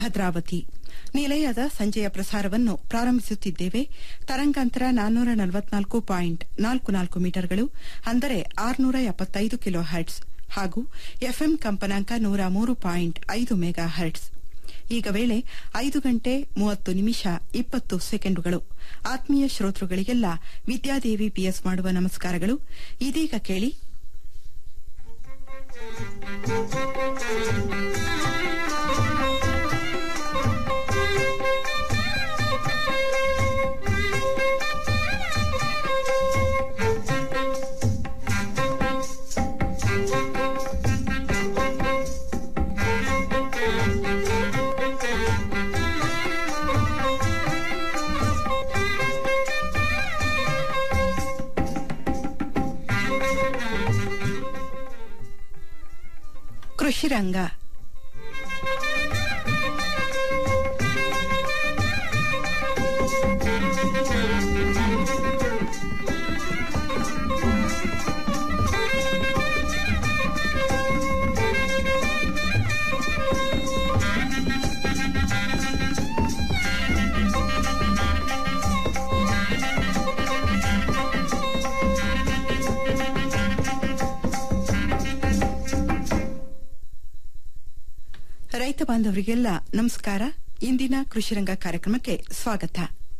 ಭದ್ರಾವತಿ ನಿಲಯದ ಸಂಜೆಯ ಪ್ರಸಾರವನ್ನು ಪ್ರಾರಂಭಿಸುತ್ತಿದ್ದೇವೆ ತರಂಗಾಂತರ ನಾನ್ನೂರ ನಲವತ್ನಾಲ್ಕು ಪಾಯಿಂಟ್ ನಾಲ್ಕು ನಾಲ್ಕು ಮೀಟರ್ಗಳು ಅಂದರೆ ಆರುನೂರ ಎಪ್ಪತ್ತೈದು ಕಿಲೋ ಹರ್ಟ್ಸ್ ಹಾಗೂ ಎಫ್ಎಂ ಕಂಪನಾಂಕ ನೂರ ಮೂರು ಪಾಯಿಂಟ್ ಐದು ಮೆಗಾ ಹರ್ಟ್ಸ್ ಈಗ ವೇಳೆ ಐದು ಗಂಟೆ ಮೂವತ್ತು ನಿಮಿಷ ಇಪ್ಪತ್ತು ಸೆಕೆಂಡುಗಳು ಆತ್ಮೀಯ ಶ್ರೋತೃಗಳಿಗೆಲ್ಲ ವಿದ್ಯಾದೇವಿ ಪಿಎಸ್ ಮಾಡುವ ನಮಸ್ಕಾರಗಳು ಇದೀಗ ಕೇಳಿ ಕೃಷಿ ರಂಗ ರೈತ ಬಾಂಧವರಿಗೆಲ್ಲ ನಮಸ್ಕಾರ ಇಂದಿನ ಕೃಷಿರಂಗ ಕಾರ್ಯಕ್ರಮಕ್ಕೆ ಸ್ವಾಗತ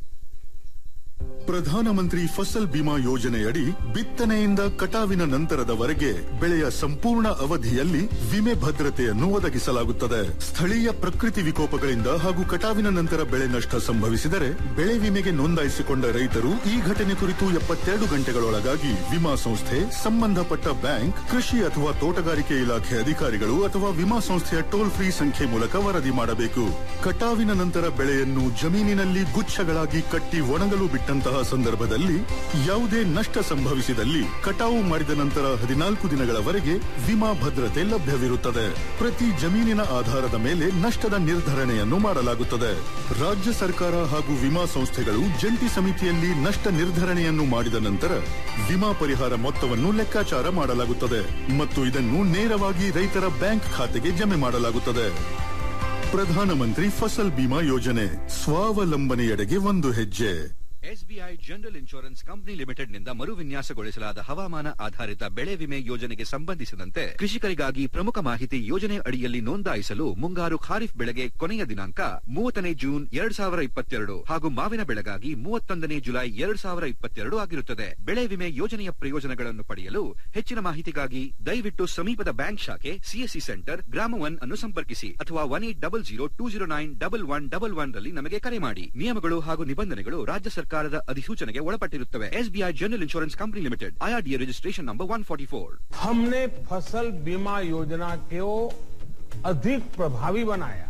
ಪ್ರಧಾನಮಂತ್ರಿ ಫಸಲ್ ಬಿಮಾ ಯೋಜನೆಯಡಿ ಬಿತ್ತನೆಯಿಂದ ಕಟಾವಿನ ನಂತರದವರೆಗೆ ಬೆಳೆಯ ಸಂಪೂರ್ಣ ಅವಧಿಯಲ್ಲಿ ವಿಮೆ ಭದ್ರತೆಯನ್ನು ಒದಗಿಸಲಾಗುತ್ತದೆ ಸ್ಥಳೀಯ ಪ್ರಕೃತಿ ವಿಕೋಪಗಳಿಂದ ಹಾಗೂ ಕಟಾವಿನ ನಂತರ ಬೆಳೆ ನಷ್ಟ ಸಂಭವಿಸಿದರೆ ಬೆಳೆ ವಿಮೆಗೆ ನೋಂದಾಯಿಸಿಕೊಂಡ ರೈತರು ಈ ಘಟನೆ ಕುರಿತು ಎಪ್ಪತ್ತೆರಡು ಗಂಟೆಗಳೊಳಗಾಗಿ ವಿಮಾ ಸಂಸ್ಥೆ ಸಂಬಂಧಪಟ್ಟ ಬ್ಯಾಂಕ್ ಕೃಷಿ ಅಥವಾ ತೋಟಗಾರಿಕೆ ಇಲಾಖೆ ಅಧಿಕಾರಿಗಳು ಅಥವಾ ವಿಮಾ ಸಂಸ್ಥೆಯ ಟೋಲ್ ಫ್ರೀ ಸಂಖ್ಯೆ ಮೂಲಕ ವರದಿ ಮಾಡಬೇಕು ಕಟಾವಿನ ನಂತರ ಬೆಳೆಯನ್ನು ಜಮೀನಿನಲ್ಲಿ ಗುಚ್ಛಗಳಾಗಿ ಕಟ್ಟಿ ಒಣಗಲು ಬಿಟ್ಟಂತಹ ಸಂದರ್ಭದಲ್ಲಿ ಯಾವುದೇ ನಷ್ಟ ಸಂಭವಿಸಿದಲ್ಲಿ ಕಟಾವು ಮಾಡಿದ ನಂತರ ಹದಿನಾಲ್ಕು ದಿನಗಳವರೆಗೆ ವಿಮಾ ಭದ್ರತೆ ಲಭ್ಯವಿರುತ್ತದೆ ಪ್ರತಿ ಜಮೀನಿನ ಆಧಾರದ ಮೇಲೆ ನಷ್ಟದ ನಿರ್ಧರಣೆಯನ್ನು ಮಾಡಲಾಗುತ್ತದೆ ರಾಜ್ಯ ಸರ್ಕಾರ ಹಾಗೂ ವಿಮಾ ಸಂಸ್ಥೆಗಳು ಜಂಟಿ ಸಮಿತಿಯಲ್ಲಿ ನಷ್ಟ ನಿರ್ಧರಣೆಯನ್ನು ಮಾಡಿದ ನಂತರ ವಿಮಾ ಪರಿಹಾರ ಮೊತ್ತವನ್ನು ಲೆಕ್ಕಾಚಾರ ಮಾಡಲಾಗುತ್ತದೆ ಮತ್ತು ಇದನ್ನು ನೇರವಾಗಿ ರೈತರ ಬ್ಯಾಂಕ್ ಖಾತೆಗೆ ಜಮೆ ಮಾಡಲಾಗುತ್ತದೆ ಪ್ರಧಾನಮಂತ್ರಿ ಫಸಲ್ ಬಿಮಾ ಯೋಜನೆ ಸ್ವಾವಲಂಬನೆಯೆಡೆಗೆ ಒಂದು ಹೆಜ್ಜೆ SBI general insurance company limited ನಿಂದ ಮರುವಿನ್ಯಾಸಗೊಳಿಸಲಾದ ಹವಾಮಾನ ಆಧಾರಿತ ಬೆಳೆ ವಿಮೆ ಯೋಜನೆಗೆ ಸಂಬಂಧಿಸಿದಂತೆ ಕೃಷಿಕರಿಗಾಗಿ ಪ್ರಮುಖ ಮಾಹಿತಿ ಯೋಜನೆ ಅಡಿಯಲ್ಲಿ ನೋಂದಾಯಿಸಲು ಮುಂಗಾರು ಖಾರಿಫ್ ಬೆಳೆಗೆ ಕೊನೆಯ ದಿನಾಂಕ ಮೂವತ್ತನೇ ಜೂನ್ ಎರಡ್ ಸಾವಿರ ಇಪ್ಪತ್ತೆರಡು ಹಾಗೂ ಮಾವಿನ ಬೆಳೆಗಾಗಿ ಮೂವತ್ತೊಂದನೇ ಜುಲೈ ಎರಡ್ ಸಾವಿರ ಇಪ್ಪತ್ತೆರಡು ಆಗಿರುತ್ತದೆ ಬೆಳೆ ವಿಮೆ ಯೋಜನೆಯ ಪ್ರಯೋಜನಗಳನ್ನು ಪಡೆಯಲು ಹೆಚ್ಚಿನ ಮಾಹಿತಿಗಾಗಿ ದಯವಿಟ್ಟು ಸಮೀಪದ ಬ್ಯಾಂಕ್ ಶಾಖೆ ಸಿಎಸ್ಸಿ ಸೆಂಟರ್ ಗ್ರಾಮ ಒನ್ ಅನ್ನು ಸಂಪರ್ಕಿಸಿ ಅಥವಾ one eight double zero two zero nine double one double one ರಲ್ಲಿ ನಮಗೆ ಕರೆ ಮಾಡಿ ನಿಯಮಗಳು ಹಾಗೂ ನಿಬಂಧನೆಗಳು ರಾಜ್ಯ ಸರ್ಕಾರದ ಅಧಿಸೂಚನೆಗೆ ಒಳಪಟ್ಟಿರುತ್ತವೆ SBI general insurance company limited IRDA registration number one forty four हमने फसल बीमा योजना को अधिक प्रभावी बनाया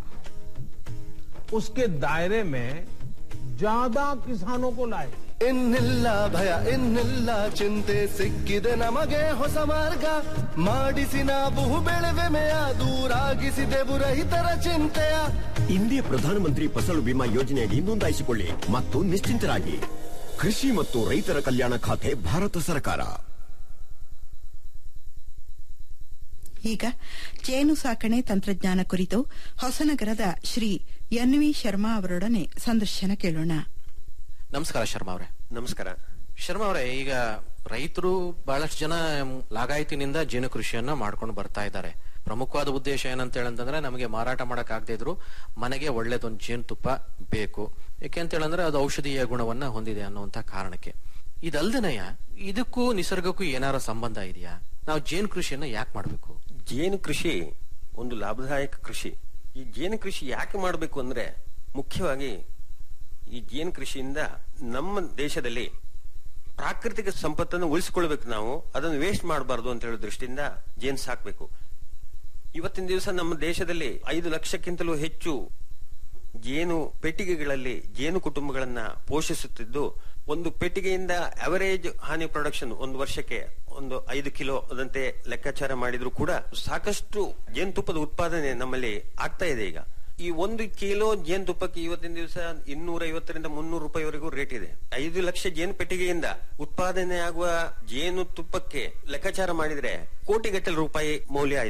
उसके दायरे में ज्यादा किसानों को लाए ಇನ್ನಿಲ್ಲ ಭಯ ಇನ್ನಿಲ್ಲ ಚಿಂತೆ ಸಿಕ್ಕಿದೆ ನಮಗೆ ಹೊಸ ಮಾರ್ಗ ಮಾಡಿಸಿ ನಾವು ಬೆಳೆವೆಮೆಯ ದೂರಾಗಿಸಿದೆವು ರೈತರ ಚಿಂತೆಯ ಇಂದೇ ಪ್ರಧಾನಮಂತ್ರಿ ಫಸಲು ಬಿಮಾ ಯೋಜನೆಯಡಿ ನೋಂದಾಯಿಸಿಕೊಳ್ಳಿ ಮತ್ತು ನಿಶ್ಚಿಂತರಾಗಿ ಕೃಷಿ ಮತ್ತು ರೈತರ ಕಲ್ಯಾಣ ಖಾತೆ ಭಾರತ ಸರ್ಕಾರ ಈಗ ಜೇನು ಸಾಕಣೆ ತಂತ್ರಜ್ಞಾನ ಕುರಿತು ಹೊಸನಗರದ ಶ್ರೀ ಎನ್ ವಿ ಶರ್ಮಾ ಅವರೊಡನೆ ಸಂದರ್ಶನ ಕೇಳೋಣ ನಮಸ್ಕಾರ ಶರ್ಮಾ ಅವರೇ ನಮಸ್ಕಾರ ಶರ್ಮಾ ಅವರೇ ಈಗ ರೈತರು ಬಹಳಷ್ಟು ಜನ ಲಾಗಾಯತಿನಿಂದ ಜೇನು ಕೃಷಿಯನ್ನ ಮಾಡ್ಕೊಂಡು ಬರ್ತಾ ಇದ್ದಾರೆ ಪ್ರಮುಖವಾದ ಉದ್ದೇಶ ಏನಂತ ಹೇಳಂತಂದ್ರೆ ನಮಗೆ ಮಾರಾಟ ಮಾಡಕ್ ಆಗದೆ ಇದ್ರು ಮನೆಗೆ ಒಳ್ಳೇದೊಂದು ಜೇನುತುಪ್ಪ ಬೇಕು ಯಾಕೆ ಅಂತ ಹೇಳಂದ್ರೆ ಅದು ಔಷಧೀಯ ಗುಣವನ್ನ ಹೊಂದಿದೆ ಅನ್ನುವಂತ ಕಾರಣಕ್ಕೆ ಇದಲ್ದನಯ ಇದಕ್ಕೂ ನಿಸರ್ಗಕ್ಕೂ ಏನಾರ ಸಂಬಂಧ ಇದೆಯಾ ನಾವು ಜೇನು ಕೃಷಿಯನ್ನ ಯಾಕೆ ಮಾಡ್ಬೇಕು ಜೇನು ಕೃಷಿ ಒಂದು ಲಾಭದಾಯಕ ಕೃಷಿ ಈ ಜೇನು ಕೃಷಿ ಯಾಕೆ ಮಾಡಬೇಕು ಅಂದ್ರೆ ಮುಖ್ಯವಾಗಿ ಈ ಜೇನು ಕೃಷಿಯಿಂದ ನಮ್ಮ ದೇಶದಲ್ಲಿ ಪ್ರಾಕೃತಿಕ ಸಂಪತ್ತನ್ನು ಉಳಿಸಿಕೊಳ್ಬೇಕು ನಾವು ಅದನ್ನು ವೇಸ್ಟ್ ಮಾಡಬಾರದು ಅಂತ ಹೇಳೋ ದೃಷ್ಟಿಯಿಂದ ಜೇನು ಸಾಕ್ಬೇಕು ಇವತ್ತಿನ ದಿವಸ ನಮ್ಮ ದೇಶದಲ್ಲಿ ಐದು ಲಕ್ಷಕ್ಕಿಂತಲೂ ಹೆಚ್ಚು ಜೇನು ಪೆಟ್ಟಿಗೆಗಳಲ್ಲಿ ಜೇನು ಕುಟುಂಬಗಳನ್ನ ಪೋಷಿಸುತ್ತಿದ್ದು ಒಂದು ಪೆಟ್ಟಿಗೆಯಿಂದ ಅವರೇಜ್ ಹಾನಿ ಪ್ರೊಡಕ್ಷನ್ ಒಂದು ವರ್ಷಕ್ಕೆ ಒಂದು ಐದು ಕಿಲೋ ಅದಂತೆ ಲೆಕ್ಕಾಚಾರ ಮಾಡಿದ್ರು ಕೂಡ ಸಾಕಷ್ಟು ಜೇನುತುಪ್ಪದ ಉತ್ಪಾದನೆ ನಮ್ಮಲ್ಲಿ ಆಗ್ತಾ ಇದೆ ಈಗ ಈ ಒಂದು ಕಿಲೋ ಜೇನುತುಪ್ಪಕ್ಕೆ ಇವತ್ತಿನ ದಿವಸ ಇನ್ನೂರ ಐವತ್ತರಿಂದ ಮುನ್ನೂರು ರೂಪಾಯಿವರೆಗೂ ರೇಟ್ ಇದೆ ಐದು ಲಕ್ಷ ಜೇನು ಪೆಟ್ಟಿಗೆಯಿಂದ ಉತ್ಪಾದನೆ ಆಗುವ ಜೇನು ತುಪ್ಪಕ್ಕೆ ಲೆಕ್ಕಾಚಾರ ಮಾಡಿದ್ರೆ ಕೋಟಿಗಟ್ಟಲೆ ರೂಪಾಯಿ ಮೌಲ್ಯ ಆಯ್ತು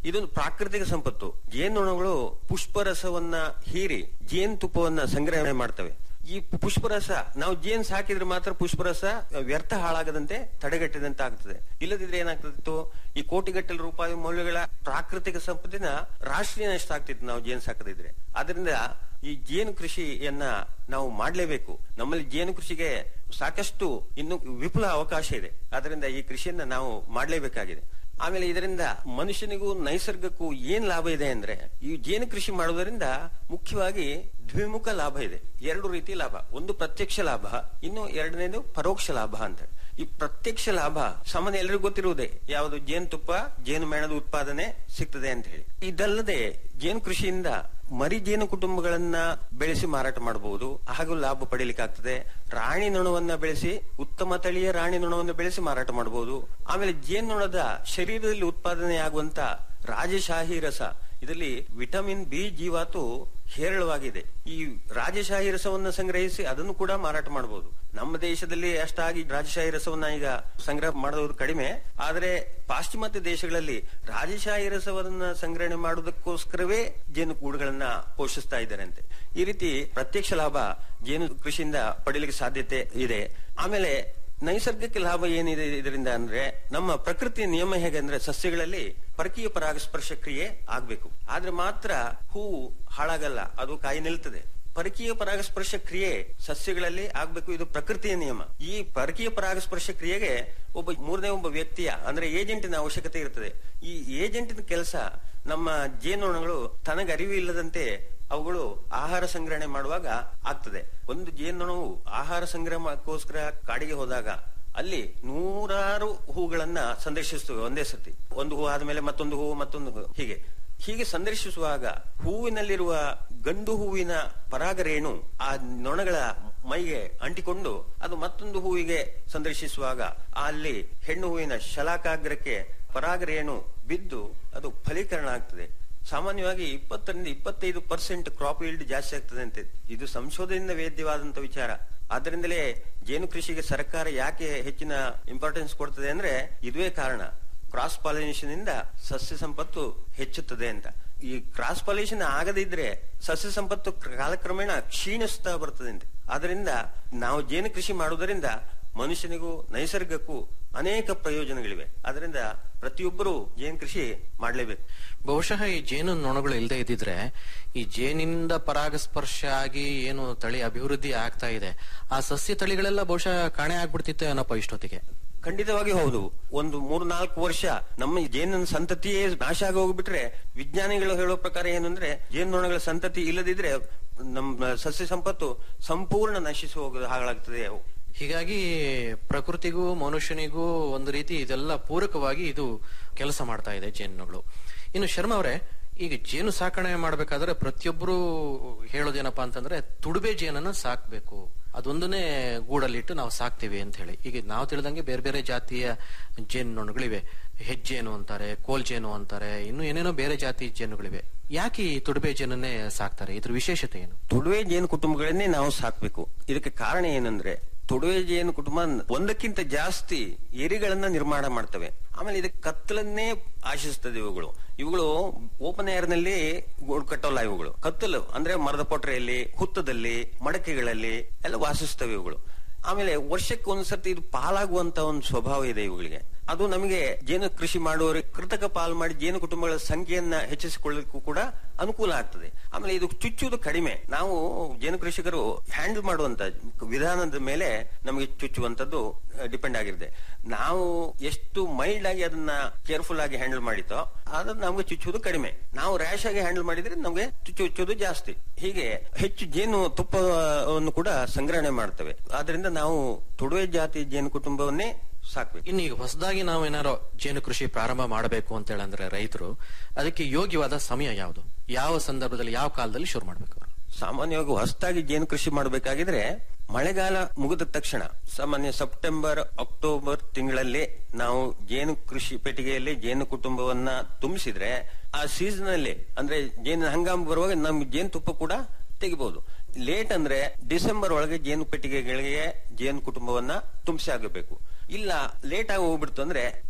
ಇದೊಂದು ಪ್ರಾಕೃತಿಕ ಸಂಪತ್ತು ಜೇನುನೊಣಗಳು ಪುಷ್ಪರಸವನ್ನ ಹೀರಿ ಜೇನುತುಪ್ಪವನ್ನ ಸಂಗ್ರಹಣೆ ಮಾಡ್ತವೆ ಈ ಪುಷ್ಪರಸ ನಾವು ಜೇನ್ ಸಾಕಿದ್ರೆ ಮಾತ್ರ ಪುಷ್ಪರಸ ವ್ಯರ್ಥ ಹಾಳಾಗದಂತೆ ತಡೆಗಟ್ಟಿದಂತೆ ಆಗ್ತದೆ ಇಲ್ಲದಿದ್ರೆ ಏನಾಗ್ತಿತ್ತು ಈ ಕೋಟಿಗಟ್ಟಲೆ ರೂಪಾಯಿ ಮೌಲ್ಯಗಳ ಪ್ರಾಕೃತಿಕ ಸಂಪತ್ತಿನ ರಾಷ್ಟ್ರೀಯ ನಷ್ಟ ಆಗ್ತಿತ್ತು ನಾವು ಜೇನ್ ಸಾಕದಿದ್ರೆ ಆದ್ರಿಂದ ಈ ಜೇನು ಕೃಷಿಯನ್ನ ನಾವು ಮಾಡಲೇಬೇಕು ನಮ್ಮಲ್ಲಿ ಜೇನು ಕೃಷಿಗೆ ಸಾಕಷ್ಟು ಇನ್ನು ವಿಪುಲ ಅವಕಾಶ ಇದೆ ಅದರಿಂದ ಈ ಕೃಷಿಯನ್ನ ನಾವು ಮಾಡಲೇಬೇಕಾಗಿದೆ ಆಮೇಲೆ ಇದರಿಂದ ಮನುಷ್ಯನಿಗೂ ನೈಸರ್ಗಕ್ಕೂ ಏನ್ ಲಾಭ ಇದೆ ಅಂದ್ರೆ ಈ ಜೇನು ಕೃಷಿ ಮಾಡುವುದರಿಂದ ಮುಖ್ಯವಾಗಿ ದ್ವಿಮುಖ ಲಾಭ ಇದೆ ಎರಡು ರೀತಿ ಲಾಭ ಒಂದು ಪ್ರತ್ಯಕ್ಷ ಲಾಭ ಇನ್ನು ಎರಡನೇದು ಪರೋಕ್ಷ ಲಾಭ ಅಂತ ಈ ಪ್ರತ್ಯಕ್ಷ ಲಾಭ ಸಾಮಾನ್ಯ ಎಲ್ಲರಿಗೂ ಗೊತ್ತಿರುವುದೇ ಯಾವುದು ಜೇನುತುಪ್ಪ ಜೇನು ಮೇಣದ ಉತ್ಪಾದನೆ ಸಿಗ್ತದೆ ಅಂತ ಹೇಳಿ ಇದಲ್ಲದೆ ಜೇನು ಕೃಷಿಯಿಂದ ಮರಿ ಜೇನು ಕುಟುಂಬಗಳನ್ನ ಬೆಳೆಸಿ ಮಾರಾಟ ಮಾಡಬಹುದು ಹಾಗೂ ಲಾಭ ಪಡೀಲಿಕ್ಕೆ ಆಗ್ತದೆ ರಾಣಿ ನೊಣವನ್ನ ಬೆಳೆಸಿ ಉತ್ತಮ ತಳಿಯ ರಾಣಿ ನೊಣವನ್ನು ಬೆಳೆಸಿ ಮಾರಾಟ ಮಾಡಬಹುದು ಆಮೇಲೆ ಜೇನುನೊಣದ ಶರೀರದಲ್ಲಿ ಉತ್ಪಾದನೆಯಾಗುವಂತ ರಾಜಶಾಹಿ ರಸ ಇದರಲ್ಲಿ ವಿಟಮಿನ್ ಬಿ ಜೀವಾತು ಹೇರಳವಾಗಿದೆ ಈ ರಾಜಶಾಹಿ ರಸವನ್ನ ಸಂಗ್ರಹಿಸಿ ಅದನ್ನು ಕೂಡ ಮಾರಾಟ ಮಾಡಬಹುದು ನಮ್ಮ ದೇಶದಲ್ಲಿ ಅಷ್ಟಾಗಿ ರಾಜಶಾಹಿ ರಸವನ್ನ ಈಗ ಸಂಗ್ರಹ ಮಾಡೋದು ಕಡಿಮೆ ಆದರೆ ಪಾಶ್ಚಿಮಾತ್ಯ ದೇಶಗಳಲ್ಲಿ ರಾಜಶಾಹಿ ರಸವನ್ನ ಸಂಗ್ರಹಣೆ ಮಾಡುವುದಕ್ಕೋಸ್ಕರವೇ ಜೇನು ಗೂಡುಗಳನ್ನ ಪೋಷಿಸ್ತಾ ಇದ್ದಾರೆ ಅಂತೆ ಈ ರೀತಿ ಪ್ರತ್ಯಕ್ಷ ಲಾಭ ಜೇನು ಕೃಷಿಯಿಂದ ಪಡೀಲಿಕ್ಕೆ ಸಾಧ್ಯತೆ ಇದೆ ಆಮೇಲೆ ನೈಸರ್ಗಿಕ ಲಾಭ ಏನಿದೆ ಇದರಿಂದ ಅಂದ್ರೆ ನಮ್ಮ ಪ್ರಕೃತಿಯ ನಿಯಮ ಹೇಗೆ ಅಂದ್ರೆ ಸಸ್ಯಗಳಲ್ಲಿ ಪರಕೀಯ ಪರಾಗಸ್ಪರ್ಶ ಕ್ರಿಯೆ ಆಗ್ಬೇಕು ಆದ್ರೆ ಮಾತ್ರ ಹೂವು ಹಾಳಾಗಲ್ಲ ಅದು ಕಾಯಿ ನಿಲ್ತದೆ ಪರಕೀಯ ಪರಾಗಸ್ಪರ್ಶ ಕ್ರಿಯೆ ಸಸ್ಯಗಳಲ್ಲಿ ಆಗ್ಬೇಕು ಇದು ಪ್ರಕೃತಿಯ ನಿಯಮ ಈ ಪರಕೀಯ ಪರಾಗಸ್ಪರ್ಶ ಕ್ರಿಯೆಗೆ ಒಬ್ಬ ಮೂರನೇ ಒಬ್ಬ ವ್ಯಕ್ತಿಯ ಅಂದ್ರೆ ಏಜೆಂಟಿನ ಅವಶ್ಯಕತೆ ಇರ್ತದೆ ಈ ಏಜೆಂಟಿನ ಕೆಲಸ ನಮ್ಮ ಜೇನುನೊಣಗಳು ತನಗೆ ಅರಿವು ಇಲ್ಲದಂತೆ ಅವುಗಳು ಆಹಾರ ಸಂಗ್ರಹಣೆ ಮಾಡುವಾಗ ಆಗ್ತದೆ ಒಂದು ಜೇನುನೊಣವು ಆಹಾರ ಸಂಗ್ರಹಕ್ಕೋಸ್ಕರ ಕಾಡಿಗೆ ಹೋದಾಗ ಅಲ್ಲಿ ನೂರಾರು ಹೂಗಳನ್ನ ಸಂದರ್ಶಿಸ್ತವೆ ಒಂದೇ ಸತಿ ಒಂದು ಹೂ ಆದ್ಮೇಲೆ ಮತ್ತೊಂದು ಹೂ ಮತ್ತೊಂದು ಹೂ ಹೀಗೆ ಹೀಗೆ ಸಂದರ್ಶಿಸುವಾಗ ಹೂವಿನಲ್ಲಿರುವ ಗಂಡು ಹೂವಿನ ಪರಾಗರೇಣು ಆ ನೊಣಗಳ ಮೈಗೆ ಅಂಟಿಕೊಂಡು ಅದು ಮತ್ತೊಂದು ಹೂವಿಗೆ ಸಂದರ್ಶಿಸುವಾಗ ಅಲ್ಲಿ ಹೆಣ್ಣು ಹೂವಿನ ಶಲಾಕಾಗ್ರಕ್ಕೆ ಪರಾಗರೇಣು ಬಿದ್ದು ಅದು ಫಲೀಕರಣ ಆಗ್ತದೆ ಸಾಮಾನ್ಯವಾಗಿ ಇಪ್ಪತ್ತರಿಂದ ಇಪ್ಪತ್ತೈದು ಪರ್ಸೆಂಟ್ ಕ್ರಾಪ್ ಈಲ್ಡ್ ಜಾಸ್ತಿ ಆಗ್ತದೆ ಅಂತೆ ಇದು ಸಂಶೋಧನೆಯಿಂದ ವೇದ್ಯವಾದಂತ ವಿಚಾರ ಆದ್ದರಿಂದಲೇ ಜೇನು ಕೃಷಿಗೆ ಸರ್ಕಾರ ಯಾಕೆ ಹೆಚ್ಚಿನ ಇಂಪಾರ್ಟೆನ್ಸ್ ಕೊಡ್ತದೆ ಅಂದ್ರೆ ಇದುವೇ ಕಾರಣ ಕ್ರಾಸ್ ಪಾಲಿನೇಷನ್ ಇಂದ ಸಸ್ಯ ಸಂಪತ್ತು ಹೆಚ್ಚುತ್ತದೆ ಅಂತ ಈ ಕ್ರಾಸ್ ಪಾಲಿನೇಷನ್ ಆಗದಿದ್ರೆ ಸಸ್ಯ ಸಂಪತ್ತು ಕಾಲಕ್ರಮೇಣ ಕ್ಷೀಣಿಸ್ತಾ ಬರ್ತದೆ ಅಂತೆ ಆದ್ರಿಂದ ನಾವು ಜೇನು ಕೃಷಿ ಮಾಡುವುದರಿಂದ ಮನುಷ್ಯನಿಗೂ ನೈಸರ್ಗಕ್ಕೂ ಅನೇಕ ಪ್ರಯೋಜನಗಳಿವೆ ಅದರಿಂದ ಪ್ರತಿಯೊಬ್ಬರು ಜೇನು ಕೃಷಿ ಮಾಡಲೇಬೇಕು ಬಹುಶಃ ಈ ಜೇನು ನೊಣಗಳು ಇಲ್ಲದೆ ಇದ್ದಿದ್ರೆ ಈ ಜೇನಿನಿಂದ ಪರಾಗಸ್ಪರ್ಶ ಆಗಿ ಏನು ತಳಿ ಅಭಿವೃದ್ಧಿ ಆಗ್ತಾ ಇದೆ ಆ ಸಸ್ಯ ತಳಿಗಳೆಲ್ಲ ಬಹುಶಃ ಕಾಣೆ ಆಗ್ಬಿಡ್ತಿತ್ತು ಏನಪ್ಪ ಇಷ್ಟೊತ್ತಿಗೆ ಖಂಡಿತವಾಗಿ ಹೌದು ಒಂದು ಮೂರು ನಾಲ್ಕು ವರ್ಷ ನಮ್ಮ ಜೇನಿನ ಸಂತತಿಯೇ ನಾಶ ಆಗಿ ಹೋಗ್ಬಿಟ್ರೆ ವಿಜ್ಞಾನಿಗಳು ಹೇಳೋ ಪ್ರಕಾರ ಏನಂದ್ರೆ ಜೇನುನೊಣಗಳ ಸಂತತಿ ಇಲ್ಲದಿದ್ರೆ ನಮ್ಮ ಸಸ್ಯ ಸಂಪತ್ತು ಸಂಪೂರ್ಣ ನಶಿಸಿ ಹೋಗೋದು ಹಾಳಾಗ್ತದೆ ಹೀಗಾಗಿ ಪ್ರಕೃತಿಗೂ ಮನುಷ್ಯನಿಗೂ ಒಂದು ರೀತಿ ಇದೆಲ್ಲ ಪೂರಕವಾಗಿ ಇದು ಕೆಲಸ ಮಾಡ್ತಾ ಇದೆ ಜೇನುಗಳು ಇನ್ನು ಶರ್ಮಾ ಅವರೇ ಈಗ ಜೇನು ಸಾಕಣೆ ಮಾಡ್ಬೇಕಾದ್ರೆ ಪ್ರತಿಯೊಬ್ಬರು ಹೇಳೋದೇನಪ್ಪಾ ಅಂತಂದ್ರೆ ತುಡುಬೆ ಜೇನನ್ನ ಸಾಕ್ಬೇಕು ಅದೊಂದನ್ನೇ ಗೂಡಲ್ಲಿಟ್ಟು ನಾವು ಸಾಕ್ತಿವಿ ಅಂತ ಹೇಳಿ ಈಗ ನಾವು ತಿಳಿದಂಗೆ ಬೇರೆ ಬೇರೆ ಜಾತಿಯ ಜೇನು ನೊಣಗಳಿವೆ ಹೆಜ್ಜೇನು ಅಂತಾರೆ ಕೋಲ್ ಜೇನು ಅಂತಾರೆ ಇನ್ನು ಏನೇನೋ ಬೇರೆ ಜಾತಿ ಜೇನುಗಳಿವೆ ಯಾಕೆ ಈ ತುಡುಬೆ ಜೇನನ್ನೇ ಸಾಕ್ತಾರೆ ಇದ್ರ ವಿಶೇಷತೆ ಏನು ತುಡುವೆ ಜೇನು ಕುಟುಂಬಗಳನ್ನೇ ನಾವು ಸಾಕ್ಬೇಕು ಇದಕ್ಕೆ ಕಾರಣ ಏನಂದ್ರೆ ತುಡುವೆ ಜೇನು ಕುಟುಂಬ ಒಂದಕ್ಕಿಂತ ಜಾಸ್ತಿ ಎರಿಗಳನ್ನ ನಿರ್ಮಾಣ ಮಾಡ್ತವೆ ಆಮೇಲೆ ಇದಕ್ಕೆ ಕತ್ತಲನ್ನೇ ಆಶಿಸ್ತದೆ ಇವುಗಳು ಇವುಗಳು ಓಪನ್ ಏರ್ ನಲ್ಲಿ ಗೂಡು ಕಟ್ಟೋಲ್ಲ ಇವುಗಳು ಕತ್ತಲು ಅಂದ್ರೆ ಮರದ ಪೊಟ್ರೆಯಲ್ಲಿ ಹುತ್ತದಲ್ಲಿ ಮಡಕೆಗಳಲ್ಲಿ ಎಲ್ಲ ವಾಸಿಸ್ತವೆ ಇವುಗಳು ಆಮೇಲೆ ವರ್ಷಕ್ಕೆ ಒಂದ್ಸತಿ ಇದು ಪಾಲಾಗುವಂತ ಒಂದು ಸ್ವಭಾವ ಇದೆ ಇವುಗಳಿಗೆ ಅದು ನಮಗೆ ಜೇನು ಕೃಷಿ ಮಾಡುವವರು ಕೃತಕ ಪಾಲು ಮಾಡಿ ಜೇನು ಕುಟುಂಬಗಳ ಸಂಖ್ಯೆಯನ್ನ ಹೆಚ್ಚಿಸಿಕೊಳ್ಳಲಿಕ್ಕೂ ಕೂಡ ಅನುಕೂಲ ಆಗ್ತದೆ ಆಮೇಲೆ ಇದು ಚುಚ್ಚುವುದು ಕಡಿಮೆ ನಾವು ಜೇನು ಕೃಷಿಕರು ಹ್ಯಾಂಡಲ್ ಮಾಡುವಂತ ವಿಧಾನದ ಮೇಲೆ ನಮಗೆ ಚುಚ್ಚುವಂತದ್ದು ಡಿಪೆಂಡ್ ಆಗಿರುತ್ತೆ ನಾವು ಎಷ್ಟು ಮೈಲ್ಡ್ ಆಗಿ ಅದನ್ನ ಕೇರ್ಫುಲ್ ಆಗಿ ಹ್ಯಾಂಡಲ್ ಮಾಡಿತೋ ಅದನ್ನ ನಮ್ಗೆ ಚುಚ್ಚುವುದು ಕಡಿಮೆ ನಾವು ರ್ಯಾಶ್ ಆಗಿ ಹ್ಯಾಂಡಲ್ ಮಾಡಿದ್ರೆ ನಮ್ಗೆ ಚುಚ್ಚುವುದು ಜಾಸ್ತಿ ಹೀಗೆ ಹೆಚ್ಚು ಜೇನು ತುಪ್ಪವನ್ನು ಕೂಡ ಸಂಗ್ರಹಣೆ ಮಾಡ್ತವೆ ಆದ್ರಿಂದ ನಾವು ತುಡುವೆ ಜಾತಿ ಜೇನು ಕುಟುಂಬವನ್ನೇ ಸಾಕ್ಬೇಕು ಇನ್ನು ಈಗ ಹೊಸದಾಗಿ ನಾವು ಏನಾರೋ ಜೇನು ಕೃಷಿ ಪ್ರಾರಂಭ ಮಾಡಬೇಕು ಅಂತ ಹೇಳಂದ್ರೆ ರೈತರು ಅದಕ್ಕೆ ಯೋಗ್ಯವಾದ ಸಮಯ ಯಾವುದು ಯಾವ ಸಂದರ್ಭದಲ್ಲಿ ಯಾವ ಕಾಲದಲ್ಲಿ ಶುರು ಮಾಡ್ಬೇಕು ಅವರು ಸಾಮಾನ್ಯವಾಗಿ ಹೊಸದಾಗಿ ಜೇನು ಕೃಷಿ ಮಾಡಬೇಕಾಗಿದ್ರೆ ಮಳೆಗಾಲ ಮುಗಿದ ತಕ್ಷಣ ಸಾಮಾನ್ಯ ಸೆಪ್ಟೆಂಬರ್ ಅಕ್ಟೋಬರ್ ತಿಂಗಳಲ್ಲಿ ನಾವು ಜೇನು ಕೃಷಿ ಪೆಟ್ಟಿಗೆಯಲ್ಲಿ ಜೇನು ಕುಟುಂಬವನ್ನ ತುಂಬಿಸಿದ್ರೆ ಆ ಸೀಸನ್ ಅಲ್ಲಿ ಅಂದ್ರೆ ಜೇನು ಹಂಗಾಮ ಬರುವಾಗ ನಮ್ಗೆ ಜೇನು ತುಪ್ಪ ಕೂಡ ತೆಗಿಬಹುದು ಲೇಟ್ ಅಂದ್ರೆ ಡಿಸೆಂಬರ್ ಒಳಗೆ ಜೇನು ಪೆಟ್ಟಿಗೆಗಳಿಗೆ ಜೇನು ಕುಟುಂಬವನ್ನ ತುಂಬಿಸಿ ಆಗಬೇಕು ಇಲ್ಲ ಲೇಟ್ ಆಗಿ ಹೋಗ್ಬಿಡ್ತು ಅಂದ್ರೆ